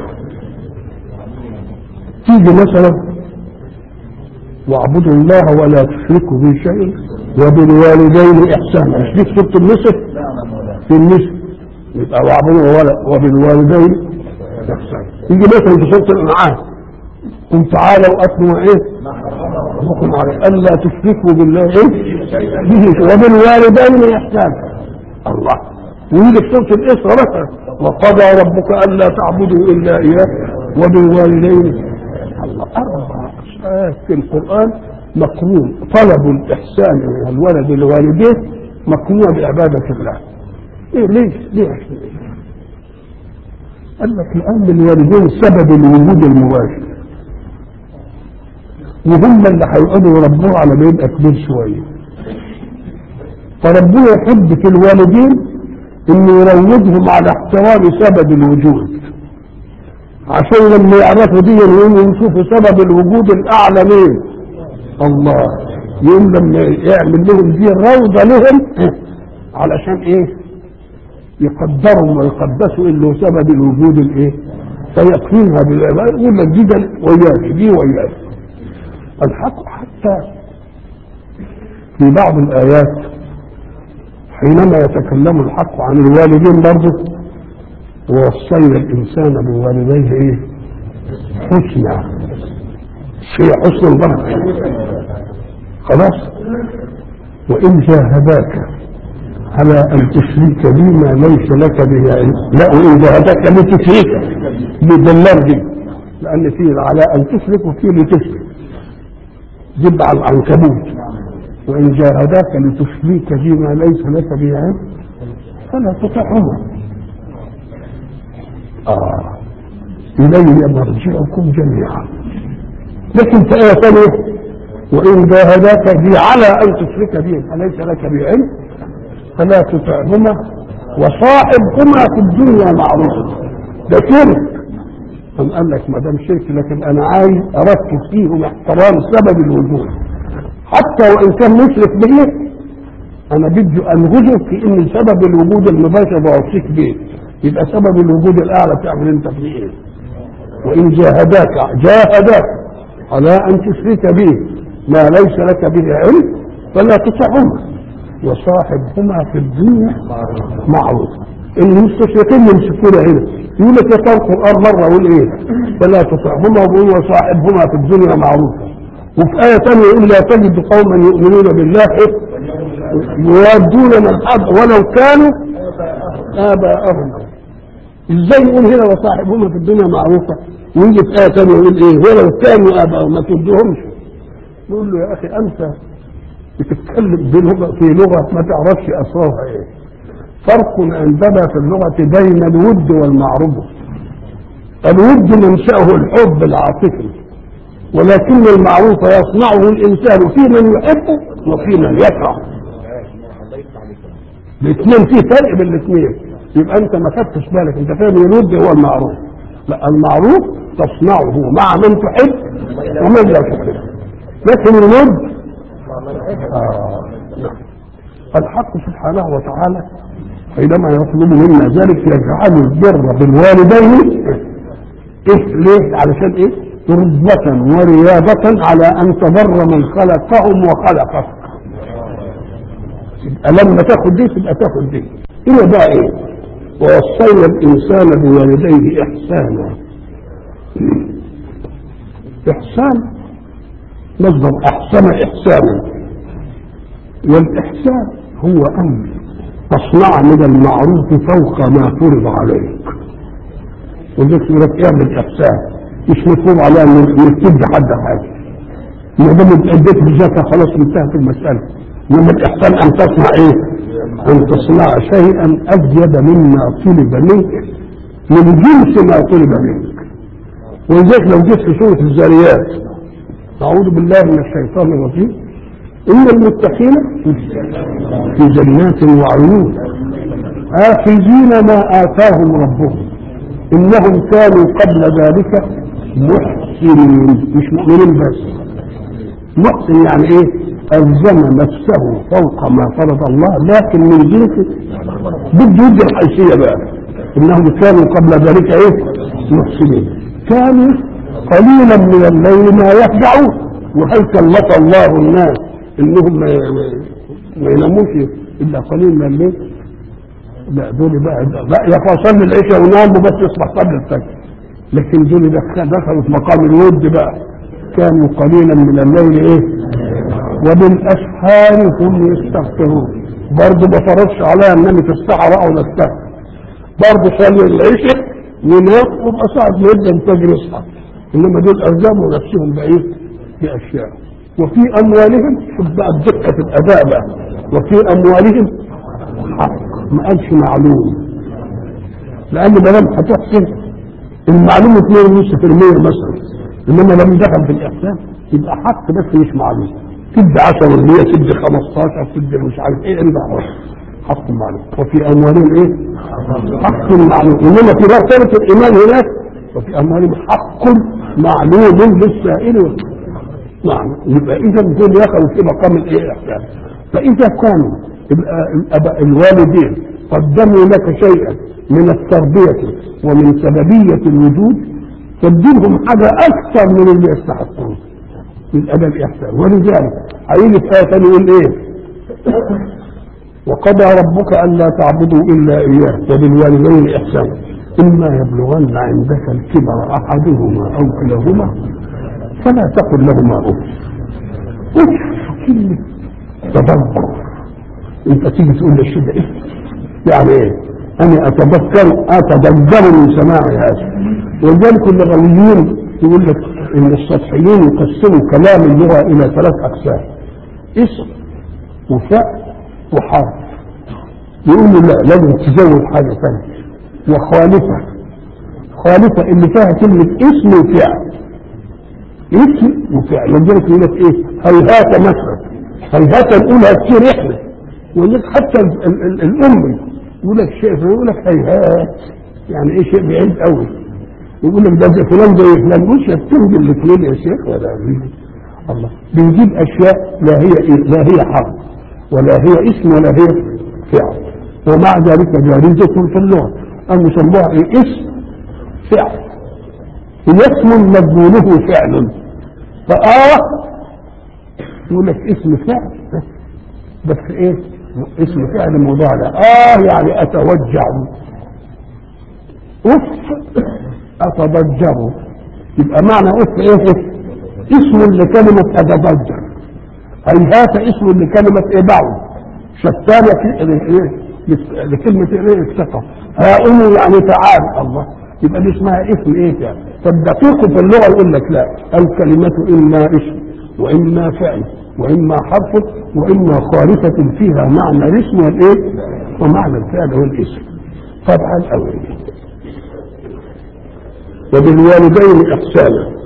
تيجي مثلا واعبدوا الله ولا تشركوا به شيئا وبالوالدين احسانا مش دي سوره النصف في النصف يبقى واعبدوا ولا وبالوالدين احسانا يجي مثلا في سوره الانعام قل تعالوا اتلوا ايه؟ حكم على الا تشركوا بالله ايه؟ به وبالوالدين احسانا الله ويجي في سوره الاسراء مثلا وقضى ربك الا تعبدوا الا اياه وبالوالدين الله اربع آيات في القران مقرون طلب الاحسان من الولد لوالديه مقرون بعباده الله ايه ليش؟ ليه عشان إيه؟ قال لك الان الوالدين سبب الوجود المباشر وهم اللي هيقعدوا يربوه على ما يبقى كبير شويه فربنا يحب في الوالدين انه يروضهم على احترام سبب الوجود عشان لما يعرفوا دي يقوموا يشوفوا سبب الوجود الاعلى مين الله يوم لما يعمل لهم دي روضه لهم علشان ايه يقدروا ويقدسوا اللي هو سبب الوجود الايه فيكفيها بالعباده يقول لك دي ده وياك دي وياك الحق حتى في بعض الآيات حينما يتكلم الحق عن الوالدين برضه ووصينا الإنسان بوالديه إيه؟ حسنى شيء حسن برضه خلاص وإن جاهداك على أن تشرك بي ما ليس لك به علم لا وإن جاهداك لتشرك بدلال دي لأن فيه على أن تشرك وفيه لتشرك جب على العنكبوت وإن جاهداك لتشريك بما ليس لك به علم فلا تطعهما آه إلي مرجعكم جميعا لكن في آية ثانية وإن جاهداك بي على أن تشرك بي أليس لك بعلم فلا تطعهما وصاحبهما في الدنيا معروفا ده شرك قام قال لك ما دام شرك لكن انا عايز اركز فيهم احترام سبب الوجود حتى وان كان مشرك به انا بدي انغزه في ان سبب الوجود المباشر بوصيك به يبقى سبب الوجود الاعلى تعمل انت فيه ايه وان جاهداك جاهداك على ان تشرك به ما ليس لك به علم فلا تطعهما وصاحبهما في الدنيا معروفا المستشرقين يمسكون هنا يقول لك يقرا القران مره يقول ايه فلا تطعهما ويقول وصاحبهما في الدنيا معروفا وفي آية ثانية يقول لا تجد قوما يؤمنون بالله يودون من حد ولو كانوا آباءهم ازاي يقول هنا وصاحبهما في الدنيا معروفة ويجي في آية ثانية يقول ايه ولو كانوا آباءهم ما تدوهمش يقول له يا أخي أنت بتتكلم بلغة في لغة ما تعرفش أسرارها ايه فرق عندنا في اللغة بين الود والمعروف الود منشأه الحب العاطفي ولكن المعروف يصنعه الإنسان في من يحبه وفي من يكره الاثنين في فرق بين الاثنين يبقى انت ما خدتش بالك انت فاهم الود هو المعروف لا المعروف تصنعه مع من تحب ومن لا تحب لكن الود آه. الحق سبحانه وتعالى حينما يطلب منا ذلك يجعل البر بالوالدين ايه ليه علشان ايه رغبة ورياضة على ان تبر من خلقهم وخلقك يبقى لما تاخد دي تبقى تاخد دي هنا بقى ايه ووصينا الانسان بوالديه احسانا احسان مصدر احسن احسانا والاحسان هو ان تصنع من المعروف فوق ما فرض عليك ولذلك يقول لك اعمل احسان مش مفروض عليها انك تدي حد حاجه ما دام اديت بذاتها خلاص انتهت المساله انما الاحسان ان تصنع ايه؟ ان تصنع شيئا ازيد مما طلب منك من جنس ما طلب منك ولذلك لو جيت في سوره الزاريات اعوذ بالله من الشيطان الرجيم ان المتقين في جنات وعيون آخذين ما آتاهم ربهم إنهم كانوا قبل ذلك محسنين مش مؤمنين بس محسن يعني إيه ألزم نفسه فوق ما فرض الله لكن من جنس بده يدي الحيثية بقى إنهم كانوا قبل ذلك إيه محسنين كانوا قليلا من الليل ما يهجعون وهل كلف الله الناس انهم ما يناموش الا قليل من الليل لا دول بقى لا يا اخوان صلي العشاء وناموا بس يصبح قبل الفجر لكن دول دخلوا في مقام الود بقى كانوا قليلا من الليل ايه وبالاسحار هم يستغفرون برضه ما فرضش عليها انني في الصحراء او نستغفر برضه صلي العشاء ونام وابقى صعب جدا الفجر يصحى انما دول الزموا نفسهم بايه؟ باشياء وفي اموالهم شوف بقى الدقه في الاداء بقى وفي اموالهم حق ما قالش معلوم لان ما دام هتحسن المعلوم 2.5% مثلا انما لما دخل في الاحسان يبقى حق بس مش معلوم تدي 10% تدي 15 تدي مش عارف ايه انت حق معلوم وفي اموالهم ايه؟ حق معلوم انما في مرتبه الايمان هناك وفي اموالهم حق معلوم للسائل نعم يبقى اذا دول يخلوا في مقام الايه الاحسان فاذا كانوا يبقى الوالدين قدموا لك شيئا من التربيه ومن سببيه الوجود تديلهم حاجه اكثر من اللي يستحقون من ادب الاحسان ولذلك هيجي في ايه ثانيه يقول ايه وقضى ربك الا تعبدوا الا اياه وبالوالدين احسانا اما يبلغن عندك الكبر احدهما او كلاهما فلا تقل لهما اف اف كلمه تذكر انت تيجي تقول للشيء ده ايه يعني ايه انا اتذكر اتذكر من سماع هذا ولذلك اللغويين يقول لك ان السطحيين يقسموا كلام اللغه الى ثلاث اقسام اسم وفاء وحرف يقولوا لا لازم تزود حاجه ثانيه وخالفه خالفه اللي فيها كلمه اسم وفعل اسم وفعل ولذلك يقول لك ايه هيهات مثلا هيهات نقولها كتير احنا ولذلك حتى ال- ال- ال- الام يقول لك شيء فيقول لك هيهات يعني ايه شيء بعيد قوي يقول لك ده زي فلان زي فلان مش بتنزل الاثنين يا شيخ ولا إيه؟ الله بنجيب اشياء لا هي إيه؟ لا هي حرف ولا هي اسم ولا هي فعل ومع ذلك جاريزة في اللغة أن يسموها إيه؟ اسم فعل هي اسم مضمونه فعل فآه يقول لك اسم فعل بس ايه اسم فعل مضارع اه يعني اتوجع اف اتضجر يبقى معنى اف ايه اسم لكلمة اتضجر هيهات اسم لكلمة ايه بعض شتان إيه؟ لكلمة ايه الثقة هاؤم يعني تعال الله يبقى دي اسمها اسم ايه يعني فالدقيق في اللغة يقول لك لا الكلمة اما اسم واما فعل واما حرف واما خالفة فيها معنى الاسم والايه ومعنى الفعل والاسم طبعا او إيه؟ وبالوالدين احسانا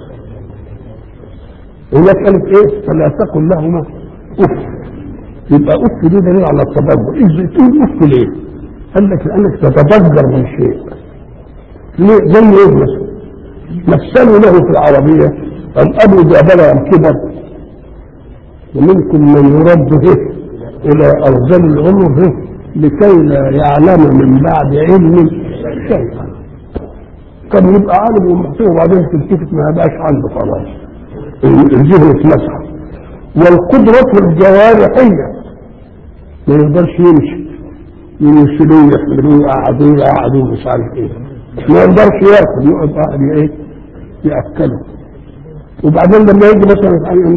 هناك قالت ايه فلا تقل لهما اف يبقى اف دي دليل على التضجر ازاي تقول اف ليه قال لك لانك تتضجر من شيء ليه زي ايه مثلا مثلوا له في العربيه الاب اذا بلغ الكبر ومنكم من يرد به الى ارذل العمر به لكي لا يعلم من بعد علم شيئا كان يبقى عالم ومحسوب وبعدين تلتفت ما يبقاش عنده خلاص الذهن اتمسح والقدرة الجوارحية ما يقدرش يمشي يمشلوه يحملوه يقعدوه يقعدوه مش عارف ايه ما يقدرش ياكل يقعد قاعد ايه ياكله وبعدين لما يجي مثلا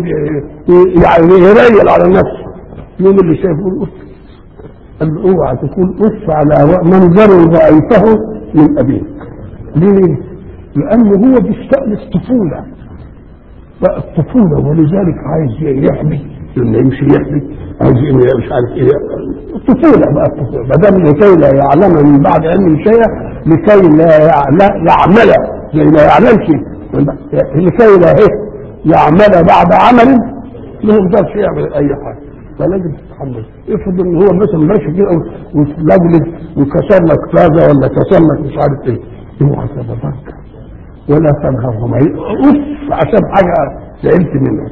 يعني يريل على نفسه يوم اللي شايف يقول اف قال له اوعى تكون اف على منظر ضعيفه من ابيك ليه؟ لانه هو بيستأنس طفوله بقى الطفولة ولذلك عايز يحبي لما يمشي يحبي عايز مش عارف ايه الطفولة بقى الطفولة ما دام لكي لا يعلم من بعد علم شيئا لكي لا يعلم يعمل زي ما يعلمش لكي لا ايه يعمل بعد عمل ما يقدرش يعمل اي حاجة فلازم تتحمل افرض ان هو مثلا ماشي كده وتلجلج وكسر لك فازة ولا كسر لك مش عارف ايه اوعى تتفكر ولا تنهرهم اوف عشان حاجه زعلت منها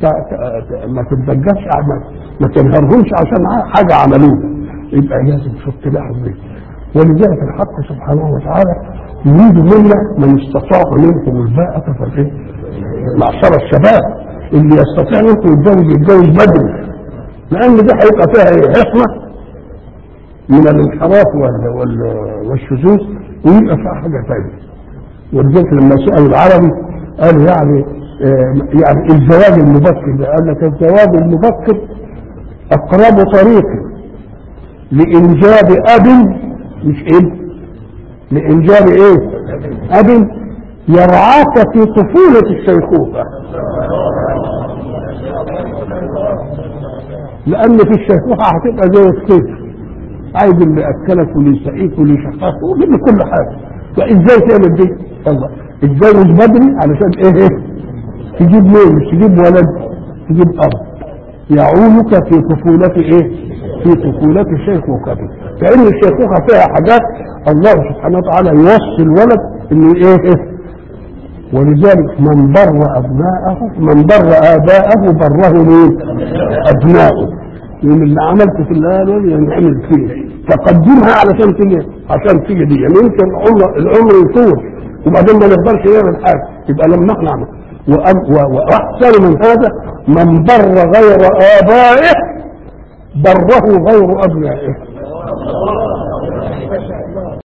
ما تتبجاش ما تنهرهمش عشان حاجه عملوها يبقى لازم تحط لها البيت ولذلك الحق سبحانه وتعالى يريد منا من استطاع منكم الباءة فالايه؟ معشر الشباب اللي يستطيع منكم يتجوز يتجوز بدري لان دي هيبقى فيها ايه؟ حكمه من الانحراف والشذوذ ويبقى فيها حاجه ثانيه ولذلك لما سأل العربي قال يعني آه يعني الزواج المبكر ده قال لك الزواج المبكر أقرب طريق لإنجاب أب مش ابن لإنجاب إيه؟ أب يرعاك في طفولة الشيخوخة لأن في الشيخوخة هتبقى زي الطفل عايز اللي أكلك واللي يسقيك واللي يشخصك ويجيب كل حاجة فازاي تعمل دي الله اتجوز بدري علشان ايه ايه تجيب مين مش تجيب ولد تجيب اب يعولك في طفولة ايه في طفولة شيخوخته فان الشيخوخة فيها حاجات الله سبحانه وتعالى يوصي الولد انه ايه ايه ولذلك من بر ابناءه من بر اباءه بره مين ابناؤه لان اللي عملته في الآن ينعمل فيه تقدمها علشان تيجي عشان تيجي دي يعني يمكن العمر العمر يطول وبعدين ما نقدرش نعمل حاجه يبقى لما احنا نعمل واحسن من هذا من بر غير ابائه بره غير ابنائه